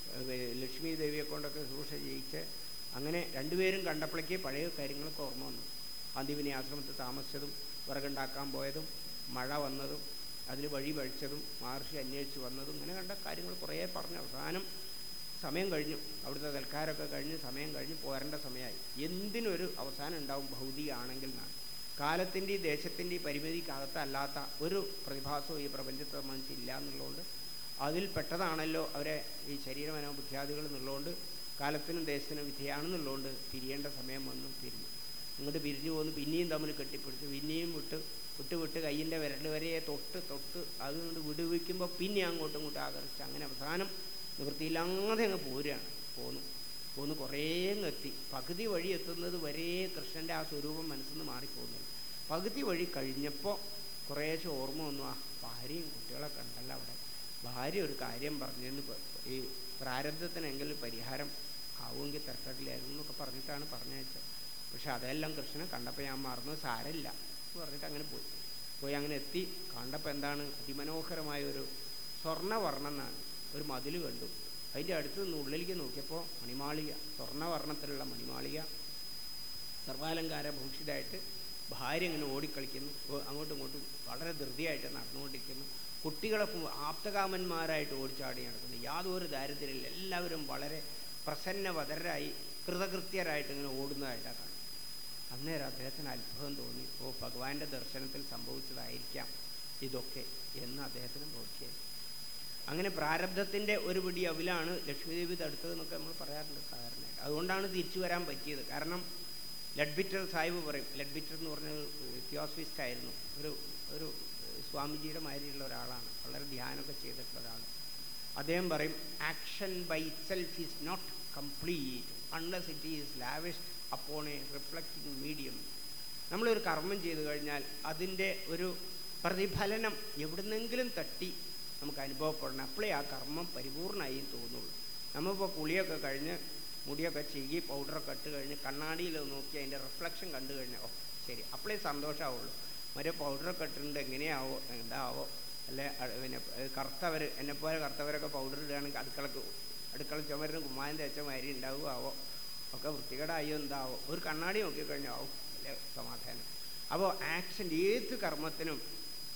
ലക്ഷ്മി ദേവിയെ കൊണ്ടൊക്കെ ശുശ്രൂഷ ചെയ്യിച്ച് അങ്ങനെ രണ്ടുപേരും കണ്ടപ്പോഴേക്ക് പഴയ കാര്യങ്ങളൊക്കെ ഓർമ്മ വന്നു അന്തിവിനി ആശ്രമത്തിൽ താമസിച്ചതും വിറകുണ്ടാക്കാൻ പോയതും മഴ വന്നതും അതിൽ വഴി പഴിച്ചതും മഹർഷി അന്വേഷിച്ച് വന്നതും ഇങ്ങനെ കണ്ട കാര്യങ്ങൾ കുറേ പറഞ്ഞ് അവസാനം സമയം കഴിഞ്ഞു അവിടുത്തെ തൽക്കാരമൊക്കെ കഴിഞ്ഞ് സമയം കഴിഞ്ഞ് പോരേണ്ട സമയമായി എന്തിനൊരു അവസാനം ഉണ്ടാവും ഭൗതികമാണെങ്കിൽ എന്നാണ് കാലത്തിൻ്റെയും ദേശത്തിൻ്റെയും പരിമിതിക്കകത്തല്ലാത്ത ഒരു പ്രതിഭാസവും ഈ പ്രപഞ്ചത്തെ സംബന്ധിച്ച് ഇല്ല എന്നുള്ളതുകൊണ്ട് അതിൽ പെട്ടതാണല്ലോ അവരെ ഈ ശരീരമനോ ബുദ്ധിയാദികൾ എന്നുള്ളതുകൊണ്ട് കാലത്തിനും ദേശത്തിനും വിധേയാണെന്നുള്ളതുകൊണ്ട് പിരിയേണ്ട സമയം വന്നു പിരിഞ്ഞു ഇങ്ങോട്ട് പിരിഞ്ഞു പോന്ന് പിന്നെയും തമ്മിൽ കെട്ടിപ്പിടിച്ചു പിന്നെയും വിട്ട് വിട്ട് വിട്ട് കയ്യിൻ്റെ വിരൽ വരെ തൊട്ട് തൊട്ട് അതുകൊണ്ട് വിടുവിക്കുമ്പോൾ പിന്നെ അങ്ങോട്ടും ഇങ്ങോട്ടും ആകർഷിച്ച് അങ്ങനെ അവസാനം നിവൃത്തിയില്ലാതെ അങ്ങ് പോരുകയാണ് പോന്നു പോന്ന് കുറേ എത്തി പകുതി വഴി എത്തുന്നത് വരെ കൃഷ്ണൻ്റെ ആ സ്വരൂപം മനസ്സിൽ നിന്ന് മാറിപ്പോകുന്നില്ല പകുതി വഴി കഴിഞ്ഞപ്പോൾ കുറേശ്ശെ ഓർമ്മ വന്നു ആ ഭാര്യയും കുട്ടികളൊക്കെ ഉണ്ടല്ലോ അവിടെ ഭാര്യ ഒരു കാര്യം പറഞ്ഞെന്ന് ഈ പ്രാരബ്ധത്തിനെങ്കിലും പരിഹാരം ആവുമെങ്കിൽ തിരക്കട്ടില്ലായിരുന്നു എന്നൊക്കെ പറഞ്ഞിട്ടാണ് പറഞ്ഞയച്ചത് പക്ഷെ അതെല്ലാം കൃഷ്ണനെ കണ്ടപ്പോൾ ഞാൻ മറന്നു സാരമില്ല എന്ന് പറഞ്ഞിട്ട് അങ്ങനെ പോയി പോയി അങ്ങനെ എത്തി കണ്ടപ്പോൾ എന്താണ് അതിമനോഹരമായ ഒരു സ്വർണ്ണവർണ്ണം എന്നാണ് ഒരു മതിൽ കണ്ടു അതിൻ്റെ അടുത്ത് നിന്ന് ഉള്ളിലേക്ക് നോക്കിയപ്പോൾ മണിമാളിക സ്വർണ്ണവർണ്ണത്തിലുള്ള മണിമാളിക സർവാലങ്കാര ഭൂഷിതമായിട്ട് ഭാര്യ ഇങ്ങനെ ഓടിക്കളിക്കുന്നു അങ്ങോട്ടും ഇങ്ങോട്ടും വളരെ ധൃതിയായിട്ട് നടന്നുകൊണ്ടിരിക്കുന്നു കുട്ടികളെ ആപ്തകാമന്മാരായിട്ട് ഓടിച്ചാടി നടക്കുന്നു യാതൊരു ദാരിദ്ര്യമില്ല എല്ലാവരും വളരെ പ്രസന്നവതരായി കൃതകൃത്യരായിട്ട് ഇങ്ങനെ ഓടുന്നതായിട്ടാണ് കാണുന്നത് അന്നേരം അദ്ദേഹത്തിന് അത്ഭുതം തോന്നി ഓ ഭഗവാന്റെ ദർശനത്തിൽ സംഭവിച്ചതായിരിക്കാം ഇതൊക്കെ എന്ന് അദ്ദേഹത്തിന് ബോധ്യായി അങ്ങനെ പ്രാരബ്ധത്തിൻ്റെ ഒരു പിടി അവിലാണ് ലക്ഷ്മിദേവി തടുത്തതെന്നൊക്കെ നമ്മൾ പറയാറുണ്ട് സാധാരണ അതുകൊണ്ടാണ് തിരിച്ചു വരാൻ പറ്റിയത് കാരണം ലഡ്ബിറ്റർ സാഹിബ് പറയും ലഡ്ബിറ്റർ എന്ന് പറഞ്ഞ തിയോസ്ഫിസ്റ്റ് ആയിരുന്നു ഒരു ഒരു സ്വാമിജിയുടെ മാതിരിയുള്ള ഒരാളാണ് വളരെ ധ്യാനമൊക്കെ ചെയ്തിട്ടുള്ള ഒരാൾ അദ്ദേഹം പറയും action by itself is not complete unless it is lavished upon a reflecting medium നമ്മളൊരു കർമ്മം ചെയ്തു കഴിഞ്ഞാൽ അതിൻ്റെ ഒരു പ്രതിഫലനം എവിടുന്നെങ്കിലും തട്ടി നമുക്ക് അനുഭവപ്പെടണം അപ്പോഴേ ആ കർമ്മം പരിപൂർണമായും തോന്നുള്ളൂ നമ്മളിപ്പോൾ കുളിയൊക്കെ കഴിഞ്ഞ് മുടിയൊക്കെ ചീകി പൗഡറൊക്കെ ഇട്ട് കഴിഞ്ഞ് കണ്ണാടിയിൽ നോക്കി അതിൻ്റെ റിഫ്ലക്ഷൻ കണ്ടു കഴിഞ്ഞാൽ ഓ ശരി അപ്പോഴേ സന്തോഷമാവുള്ളൂ മറ്റേ പൗഡറൊക്കെ ഇട്ടിട്ടുണ്ട് എങ്ങനെയാവോ എന്താവോ അല്ലെ പിന്നെ കറുത്തവർ എന്നെപ്പോലെ കറുത്തവരൊക്കെ പൗഡർ ഇടുകയാണെങ്കിൽ അടുക്കളക്ക് അടുക്കള ചുമരിന് കുമ്മായം തേച്ച മാതിരി ഉണ്ടാവുകയാവോ ഒക്കെ വൃത്തികേടായോ എന്താവോ ഒരു കണ്ണാടി നോക്കിക്കഴിഞ്ഞാൽ ആവും അല്ലേ സമാധാനം അപ്പോൾ ആക്ഷൻ ഏത് കർമ്മത്തിനും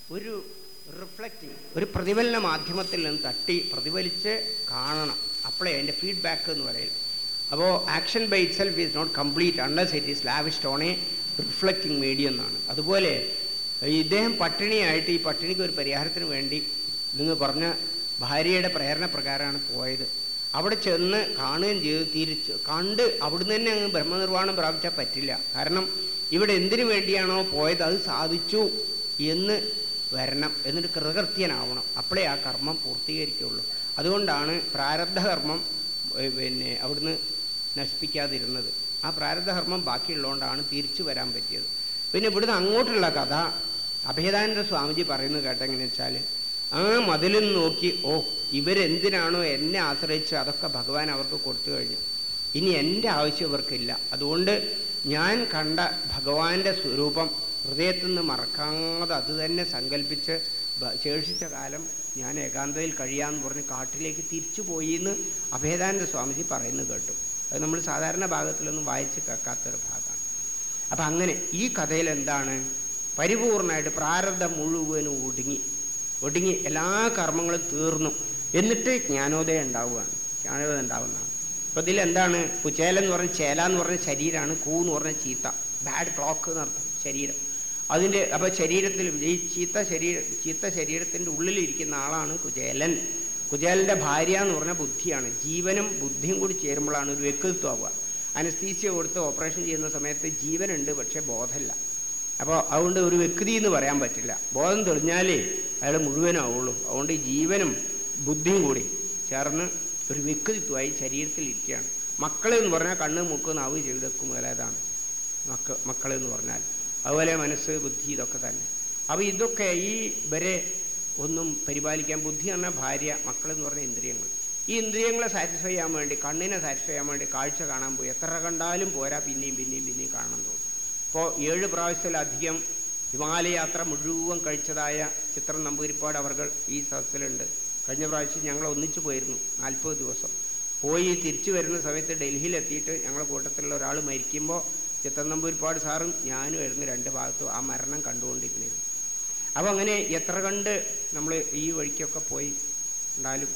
ഒരു റിഫ്ലക്റ്റിംഗ് ഒരു പ്രതിഫലന മാധ്യമത്തിൽ നിന്ന് തട്ടി പ്രതിഫലിച്ച് കാണണം അപ്പോഴേ അതിൻ്റെ ഫീഡ്ബാക്ക് എന്ന് പറയും അപ്പോൾ action by itself is not complete unless it is lavished on a reflecting medium എന്നാണ് അതുപോലെ ഇദ്ദേഹം പട്ടിണിയായിട്ട് ഈ പട്ടിണിക്ക് ഒരു പരിഹാരത്തിന് വേണ്ടി നിങ്ങൾ പറഞ്ഞ ഭാര്യയുടെ പ്രേരണ പ്രകാരമാണ് പോയത് അവിടെ ചെന്ന് കാണുകയും ചെയ്തു തിരിച്ച് കണ്ട് അവിടുന്ന് തന്നെ അങ്ങ് ബ്രഹ്മനിർവ്വാണം പ്രാപിച്ചാൽ പറ്റില്ല കാരണം ഇവിടെ എന്തിനു വേണ്ടിയാണോ പോയത് അത് സാധിച്ചു എന്ന് വരണം എന്നിട്ട് കൃതകൃത്യനാവണം അപ്പോഴേ ആ കർമ്മം പൂർത്തീകരിക്കുള്ളൂ അതുകൊണ്ടാണ് പ്രാരബ്ധ കർമ്മം ഏ, പിന്നെ അവിടുന്ന് നശിപ്പിക്കാതിരുന്നത് ആ പ്രാരബ്ധ കർമ്മം ബാക്കിയുള്ളതുകൊണ്ടാണ് തിരിച്ചു വരാൻ പറ്റിയത് പിന്നെ ഇവിടുന്ന് അങ്ങോട്ടുള്ള കഥ അഭേദാനന്ദ സ്വാമിജി പറയുന്നത് കേട്ടെങ്ങനെ വെച്ചാൽ ആ മതിലിൽ നോക്കി ഓ ഇവരെന്തിനാണോ എന്നെ ആശ്രയിച്ച് അതൊക്കെ ഭഗവാൻ അവർക്ക് കൊടുത്തു കഴിഞ്ഞു ഇനി എൻ്റെ ആവശ്യം ഇവർക്കില്ല അതുകൊണ്ട് ഞാൻ കണ്ട ഭഗവാന്റെ സ്വരൂപം ഹൃദയത്തിൽ നിന്ന് മറക്കാതെ അത് തന്നെ സങ്കല്പിച്ച് ബ- ശേഷിച്ച കാലം ഞാൻ ഏകാന്തതയിൽ കഴിയാമെന്ന് പറഞ്ഞ് കാട്ടിലേക്ക് തിരിച്ചു പോയി എന്ന് അഭേദാനന്ദ സ്വാമിജി പറയുന്നത് കേട്ടു അത് നമ്മൾ സാധാരണ ഭാഗത്തിലൊന്നും വായിച്ച് കേൾക്കാത്തൊരു ഭാഗമാണ് അപ്പം അങ്ങനെ ഈ കഥയിൽ എന്താണ് പരിപൂർണമായിട്ട് പ്രാരബ്ധം മുഴുവനും ഒടുങ്ങി ഒടുങ്ങി എല്ലാ കർമ്മങ്ങളും തീർന്നു എന്നിട്ട് ജ്ഞാനോദയം ഉണ്ടാവുകയാണ് ജ്ഞാനോദയം ഉണ്ടാവുന്നതാണ് അപ്പോൾ ഇതിൽ എന്താണ് കുചേല എന്ന് പറഞ്ഞ ചേല എന്ന് പറഞ്ഞ ശരീരമാണ് കൂ എന്ന് പറഞ്ഞ ചീത്ത ബാഡ് ക്ലോക്ക് എന്നർത്ഥം ശരീരം അതിൻ്റെ അപ്പോൾ ശരീരത്തിൽ ഈ ചീത്ത ശരീര ചീത്ത ശരീരത്തിൻ്റെ ഉള്ളിലിരിക്കുന്ന ആളാണ് കുചേലൻ കുചേലൻ്റെ ഭാര്യ എന്ന് പറഞ്ഞ ബുദ്ധിയാണ് ജീവനും ബുദ്ധിയും കൂടി ചേരുമ്പോഴാണ് ഒരു വ്യക്തിത്വമാവുക അനസ്തീസ്യ കൊടുത്ത് ഓപ്പറേഷൻ ചെയ്യുന്ന സമയത്ത് ജീവനുണ്ട് പക്ഷേ ബോധമില്ല അപ്പോൾ അതുകൊണ്ട് ഒരു വ്യക്തി എന്ന് പറയാൻ പറ്റില്ല ബോധം തെളിഞ്ഞാലേ അയാൾ മുഴുവനാവുള്ളൂ അതുകൊണ്ട് ഈ ജീവനും ബുദ്ധിയും കൂടി ചേർന്ന് ഒരു വ്യക്തിത്വമായി ശരീരത്തിൽ ഇരിക്കുകയാണ് മക്കൾ എന്ന് പറഞ്ഞാൽ കണ്ണ് മൂക്ക് നാവ് ചെവിതക്ക് മുതലേതാണ് മക്ക മക്കൾ എന്ന് പറഞ്ഞാൽ അതുപോലെ മനസ്സ് ബുദ്ധി ഇതൊക്കെ തന്നെ അപ്പോൾ ഇതൊക്കെ ഈ ഇവരെ ഒന്നും പരിപാലിക്കാൻ ബുദ്ധി എന്ന് പറഞ്ഞാൽ ഭാര്യ മക്കൾ എന്ന് പറഞ്ഞ ഇന്ദ്രിയങ്ങൾ ഈ ഇന്ദ്രിയങ്ങളെ സാറ്റിസ്ഫൈ ചെയ്യാൻ വേണ്ടി കണ്ണിനെ സാറ്റിസ്ഫൈ ചെയ്യാൻ വേണ്ടി കാഴ്ച കാണാൻ പോയി എത്ര കണ്ടാലും പോരാ പിന്നെയും പിന്നെയും പിന്നെയും കാണാൻ തോന്നും ഇപ്പോൾ ഏഴ് പ്രാവശ്യത്തിലധികം ഹിമാലയ യാത്ര മുഴുവൻ കഴിച്ചതായ ചിത്രം നമ്പൂരിപ്പാട് അവർ ഈ സദസ്സിലുണ്ട് കഴിഞ്ഞ പ്രാവശ്യം ഞങ്ങൾ ഒന്നിച്ചു പോയിരുന്നു നാൽപ്പത് ദിവസം പോയി തിരിച്ചു വരുന്ന സമയത്ത് ഡൽഹിയിലെത്തിയിട്ട് ഞങ്ങളുടെ കൂട്ടത്തിലുള്ള ഒരാൾ മരിക്കുമ്പോൾ ചിത്രം നമ്പൂരിപ്പാട് സാറും ഞാനും ആയിരുന്നു രണ്ട് ഭാഗത്തും ആ മരണം കണ്ടുകൊണ്ടിരുന്നിരുന്നു അപ്പോൾ അങ്ങനെ എത്ര കണ്ട് നമ്മൾ ഈ വഴിക്കൊക്കെ പോയി ഉണ്ടാലും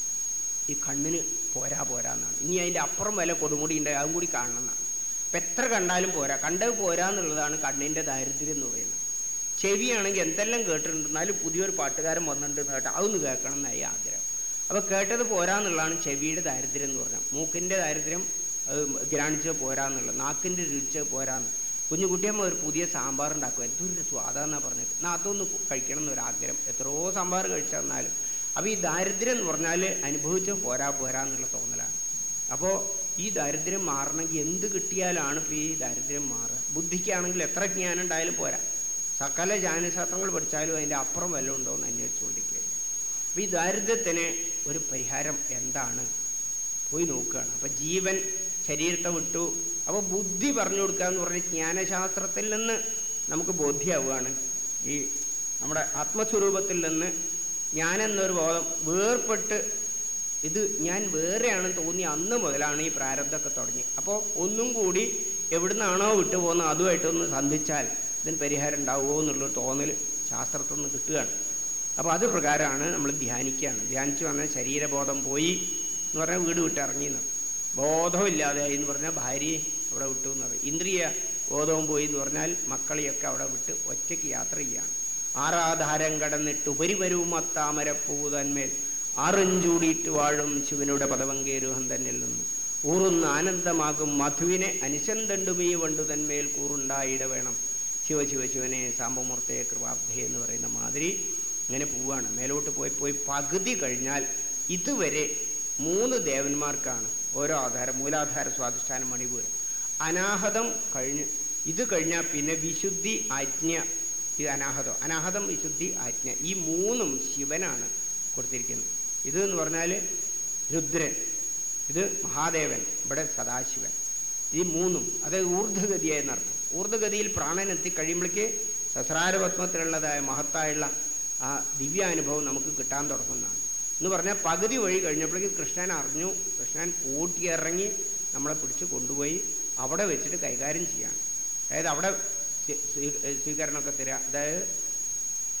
ഈ കണ്ണിന് പോരാ പോരാ എന്നാണ് ഇനി അതിൻ്റെ അപ്പുറം വല്ല കൊടുമുടി ഉണ്ട് അതും കൂടി കാണണം എന്നാണ് അപ്പം എത്ര കണ്ടാലും പോരാ കണ്ടത് പോരാ എന്നുള്ളതാണ് കണ്ണിൻ്റെ ദാരിദ്ര്യം എന്ന് പറയുന്നത് ചെവിയാണെങ്കിൽ എന്തെല്ലാം കേട്ടിട്ടുണ്ട് എന്നാലും പുതിയൊരു പാട്ടുകാരൻ വന്നിട്ടുണ്ട് എന്ന് കേട്ടാൽ അതൊന്ന് കേൾക്കണം എന്നായി ആഗ്രഹം അപ്പോൾ കേട്ടത് പോരാ എന്നുള്ളതാണ് ചെവിയുടെ ദാരിദ്ര്യം എന്ന് പറഞ്ഞാൽ മൂക്കിൻ്റെ ദാരിദ്ര്യം അത് ഗ്രാണിച്ച് പോരാ എന്നുള്ളത് നാക്കിൻ്റെ രുചിച്ച് പോരാന്ന് കുഞ്ഞു കുട്ടിയമ്മ ഒരു പുതിയ സാമ്പാർ ഉണ്ടാക്കും എന്തൊരു സ്വാദാന്നാണ് പറഞ്ഞത് എന്നാൽ അതൊന്ന് കഴിക്കണം എന്നൊരാഗ്രഹം എത്രയോ സാമ്പാർ കഴിച്ചെന്നാലും അപ്പോൾ ഈ ദാരിദ്ര്യം എന്ന് പറഞ്ഞാൽ അനുഭവിച്ച് പോരാ പോരാ എന്നുള്ള തോന്നലാണ് അപ്പോൾ ഈ ദാരിദ്ര്യം മാറണമെങ്കിൽ എന്ത് കിട്ടിയാലാണ് ഇപ്പോൾ ഈ ദാരിദ്ര്യം മാറുക ബുദ്ധിക്കാണെങ്കിൽ എത്ര ജ്ഞാനം ഉണ്ടായാലും പോരാ സകല ജ്ഞാനശാസ്ത്രങ്ങൾ പഠിച്ചാലും അതിൻ്റെ അപ്പുറം വല്ലതും ഉണ്ടോ എന്ന് അന്വേഷിച്ചുകൊണ്ടിരിക്കുകയാണ് അപ്പോൾ ഈ ദാരിദ്ര്യത്തിന് ഒരു പരിഹാരം എന്താണ് പോയി നോക്കുകയാണ് അപ്പം ജീവൻ ശരീരത്തെ വിട്ടു അപ്പോൾ ബുദ്ധി പറഞ്ഞു കൊടുക്കുക എന്ന് പറഞ്ഞ ജ്ഞാനശാസ്ത്രത്തിൽ നിന്ന് നമുക്ക് ബോധ്യമാവുകയാണ് ഈ നമ്മുടെ ആത്മസ്വരൂപത്തിൽ നിന്ന് ഞാനെന്നൊരു ബോധം വേർപെട്ട് ഇത് ഞാൻ വേറെയാണെന്ന് തോന്നി അന്ന് മുതലാണ് ഈ പ്രാരബ്ധമൊക്കെ തുടങ്ങി അപ്പോൾ ഒന്നും കൂടി എവിടുന്നാണോ വിട്ടു പോകുന്നത് അതുമായിട്ടൊന്ന് സന്ധിച്ചാൽ ഇതിന് പരിഹാരം ഉണ്ടാവുമോ എന്നുള്ളൊരു തോന്നൽ ശാസ്ത്രത്തിൽ നിന്ന് കിട്ടുകയാണ് അപ്പോൾ അത് പ്രകാരമാണ് നമ്മൾ ധ്യാനിക്കുകയാണ് ധ്യാനിച്ച് വന്നാൽ ശരീരബോധം പോയി എന്ന് പറഞ്ഞാൽ വീട് വിട്ട് ഇറങ്ങി എന്ന് ബോധമില്ലാതെയായി എന്ന് പറഞ്ഞാൽ ഭാര്യയെ അവിടെ വിട്ടു എന്ന് പറയും ഇന്ദ്രിയ ബോധവും പോയി എന്ന് പറഞ്ഞാൽ മക്കളെയൊക്കെ അവിടെ വിട്ട് ഒറ്റയ്ക്ക് യാത്ര ചെയ്യുകയാണ് ആറാധാരം കടന്നിട്ട് ഉപരിപരവും അത്താമരപ്പൂവ് തന്മേൽ ആറഞ്ചൂടിയിട്ട് വാഴും ശിവനുടെ പദവങ്കേരുഹം തന്നിൽ നിന്ന് ഊറുന്ന ആനന്ദമാകും മധുവിനെ അനിശന്തണ്ടുമീ വണ്ടു തന്മേൽ കൂറുണ്ടായിട വേണം ശിവ ശിവ ശിവനെ സാമ്പമൂർത്തയെ കൃപാബ്ധേ എന്ന് പറയുന്ന മാതിരി ഇങ്ങനെ പോവാണ് മേലോട്ട് പോയി പോയി പകുതി കഴിഞ്ഞാൽ ഇതുവരെ മൂന്ന് ദേവന്മാർക്കാണ് ഓരോ ആധാരം മൂലാധാര സ്വാധിഷ്ഠാനം മണിപൂരം അനാഹതം കഴിഞ്ഞ് ഇത് കഴിഞ്ഞാൽ പിന്നെ വിശുദ്ധി ആജ്ഞ ഇത് അനാഹതം അനാഹതം വിശുദ്ധി ആജ്ഞ ഈ മൂന്നും ശിവനാണ് കൊടുത്തിരിക്കുന്നത് ഇത് എന്ന് പറഞ്ഞാൽ രുദ്രൻ ഇത് മഹാദേവൻ ഇവിടെ സദാശിവൻ ഈ മൂന്നും അത് ഊർധ്വഗതിയെന്നർത്ഥം ഊർധ്വഗതിയിൽ പ്രാണൻ എത്തിക്കഴിയുമ്പോഴേക്ക് സഹസ്രാരപത്മത്തിലുള്ളതായ മഹത്തായുള്ള ആ ദിവ്യാനുഭവം നമുക്ക് കിട്ടാൻ തുടങ്ങുന്നതാണ് എന്ന് പറഞ്ഞാൽ പകുതി വഴി കഴിഞ്ഞപ്പോഴേക്ക് കൃഷ്ണൻ അറിഞ്ഞു കൃഷ്ണൻ ഓട്ടിയിറങ്ങി നമ്മളെ പിടിച്ച് കൊണ്ടുപോയി അവിടെ വെച്ചിട്ട് കൈകാര്യം ചെയ്യാണ് അതായത് അവിടെ സ്വീ- സ്വീ- സ്വീകരണമൊക്കെ തരിക അതായത്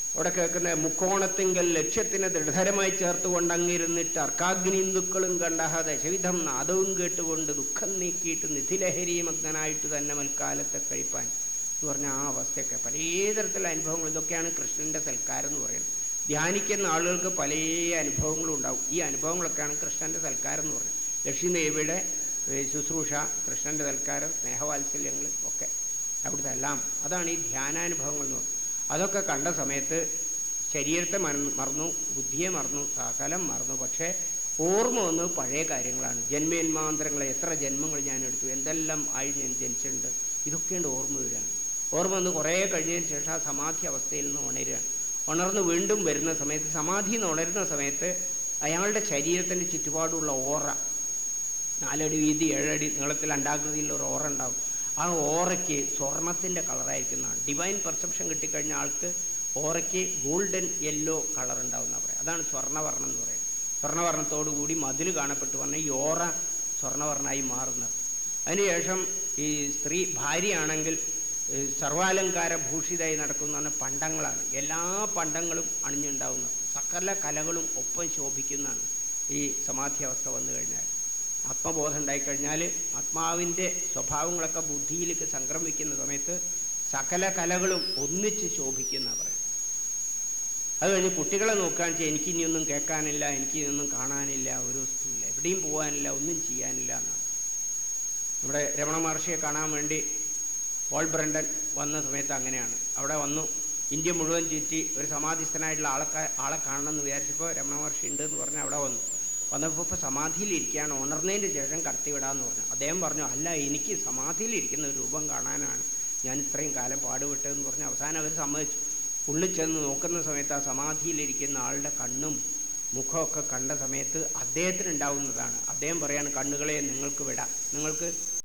അവിടെ കേൾക്കുന്ന മുക്കോണത്തിങ്കൽ ലക്ഷ്യത്തിനെ ദൃഢതരമായി ചേർത്തുകൊണ്ട് അങ്ങിരുന്നിട്ട് അർക്കാഗ്നിന്ദുക്കളും കണ്ടഹ ദശവിധം നാദവും കേട്ടുകൊണ്ട് ദുഃഖം നീക്കിയിട്ട് നിധിലഹരിമഗ്നായിട്ട് തന്നെ മൽക്കാലത്തെ കഴിപ്പാൻ എന്ന് പറഞ്ഞ ആ അവസ്ഥയൊക്കെ പല തരത്തിലുള്ള അനുഭവങ്ങൾ ഇതൊക്കെയാണ് കൃഷ്ണൻ്റെ സൽക്കാരം എന്ന് പറയുന്നത് ധ്യാനിക്കുന്ന ആളുകൾക്ക് പല അനുഭവങ്ങളും ഉണ്ടാവും ഈ അനുഭവങ്ങളൊക്കെയാണ് കൃഷ്ണൻ്റെ സൽക്കാരം എന്ന് പറയുന്നത് ലക്ഷ്മിദേവിയുടെ ഏഹ്, ശുശ്രൂഷ കൃഷ്ണൻ്റെ സൽക്കാരം സ്നേഹവാത്സല്യങ്ങൾ ഒക്കെ അവിടുത്തെ എല്ലാം അതാണ് ഈ ധ്യാനാനുഭവങ്ങൾ എന്ന് പറയുന്നത് അതൊക്കെ കണ്ട സമയത്ത് ശരീരത്തെ മറന്നു മറന്നു ബുദ്ധിയെ മറന്നു സകലം മറന്നു പക്ഷേ ഓർമ്മ വന്നത് പഴയ കാര്യങ്ങളാണ് ജന്മേന്മാന്തരങ്ങൾ എത്ര ജന്മങ്ങൾ ഞാൻ എടുത്തു എന്തെല്ലാം ആയി ഞാൻ ജനിച്ചിട്ടുണ്ട് ഇതൊക്കെയുണ്ട് ഓർമ്മ വരികയാണ് ഓർമ്മ വന്ന് കുറേ കഴിഞ്ഞതിന് ശേഷം ആ സമാധി അവസ്ഥയിൽ നിന്ന് ഉണരുകയാണ് ഉണർന്ന് വീണ്ടും വരുന്ന സമയത്ത് സമാധിയിൽ നിന്ന് ഉണരുന്ന സമയത്ത് അയാളുടെ ശരീരത്തിൻ്റെ ചുറ്റുപാടുള്ള ഓറ നാലടി വീതി ഏഴടി നീളത്തിൽ അണ്ടാകൃതിയിലുള്ള ഒരു ഓറ ഉണ്ടാവും ആ ഓറയ്ക്ക് സ്വർണത്തിൻ്റെ കളറായിരിക്കുന്നതാണ് ഡിവൈൻ പെർസെപ്ഷൻ കിട്ടിക്കഴിഞ്ഞ ആൾക്ക് ഓറയ്ക്ക് ഗോൾഡൻ യെല്ലോ കളർ ഉണ്ടാവുന്ന പറയാം അതാണ് സ്വർണ്ണവർണ്ണം എന്ന് പറയുന്നത് സ്വർണ്ണവർണ്ണത്തോടു കൂടി മതിൽ കാണപ്പെട്ടു പറഞ്ഞാൽ ഈ ഓറ സ്വർണ്ണവർണ്ണമായി മാറുന്നത് അതിനുശേഷം ഈ സ്ത്രീ ഭാര്യയാണെങ്കിൽ ഏഹ്, സർവാലങ്കാര ഭൂഷിതമായി നടക്കുന്ന പറഞ്ഞ പണ്ടങ്ങളാണ് എല്ലാ പണ്ടങ്ങളും അണിഞ്ഞുണ്ടാവുന്നത് സകല കലകളും ഒപ്പം ശോഭിക്കുന്നതാണ് ഈ സമാധി അവസ്ഥ വന്നു കഴിഞ്ഞാൽ ആത്മബോധം ഉണ്ടായിക്കഴിഞ്ഞാൽ ആത്മാവിൻ്റെ സ്വഭാവങ്ങളൊക്കെ ബുദ്ധിയിലേക്ക് സംക്രമിക്കുന്ന സമയത്ത് സകല കലകളും ഒന്നിച്ച് ശോഭിക്കുന്ന പറയും അത് കഴിഞ്ഞ് കുട്ടികളെ നോക്കാൻ വെച്ചാൽ എനിക്ക് ഇനിയൊന്നും കേൾക്കാനില്ല എനിക്ക് ഇനിയൊന്നും കാണാനില്ല ഒരു വസ്തുവില്ല എവിടെയും പോകാനില്ല ഒന്നും ചെയ്യാനില്ല എന്നാണ് നമ്മുടെ രമണ മഹർഷിയെ കാണാൻ വേണ്ടി പോൾ ബ്രണ്ടൻ വന്ന സമയത്ത് അങ്ങനെയാണ് അവിടെ വന്നു ഇന്ത്യ മുഴുവൻ ചുറ്റി ഒരു സമാധിസ്ഥനായിട്ടുള്ള ആളെ ആളെ കാണണം എന്ന് വിചാരിച്ചപ്പോൾ രമണ മഹർഷി ഉണ്ട് എന്ന് പറഞ്ഞ് അവിടെ വന്നു വന്നപ്പോൾ ഇപ്പോൾ സമാധിയിലിരിക്കുകയാണ് ഉണർന്നതിന് ശേഷം കടത്തിവിടാമെന്ന് പറഞ്ഞു അദ്ദേഹം പറഞ്ഞു അല്ല എനിക്ക് സമാധിയിലിരിക്കുന്ന ഒരു രൂപം കാണാനാണ് ഞാൻ ഇത്രയും കാലം പാടുപെട്ടതെന്ന് പറഞ്ഞ് അവസാനം അവർ സമ്മതിച്ചു ഉള്ളിൽ ചെന്ന് നോക്കുന്ന സമയത്ത് ആ സമാധിയിലിരിക്കുന്ന ആളുടെ കണ്ണും മുഖമൊക്കെ കണ്ട സമയത്ത് അദ്ദേഹത്തിന് ഉണ്ടാവുന്നതാണ് അദ്ദേഹം പറയാണ് കണ്ണുകളെ നിങ്ങൾക്ക് വിടാം നിങ്ങൾക്ക്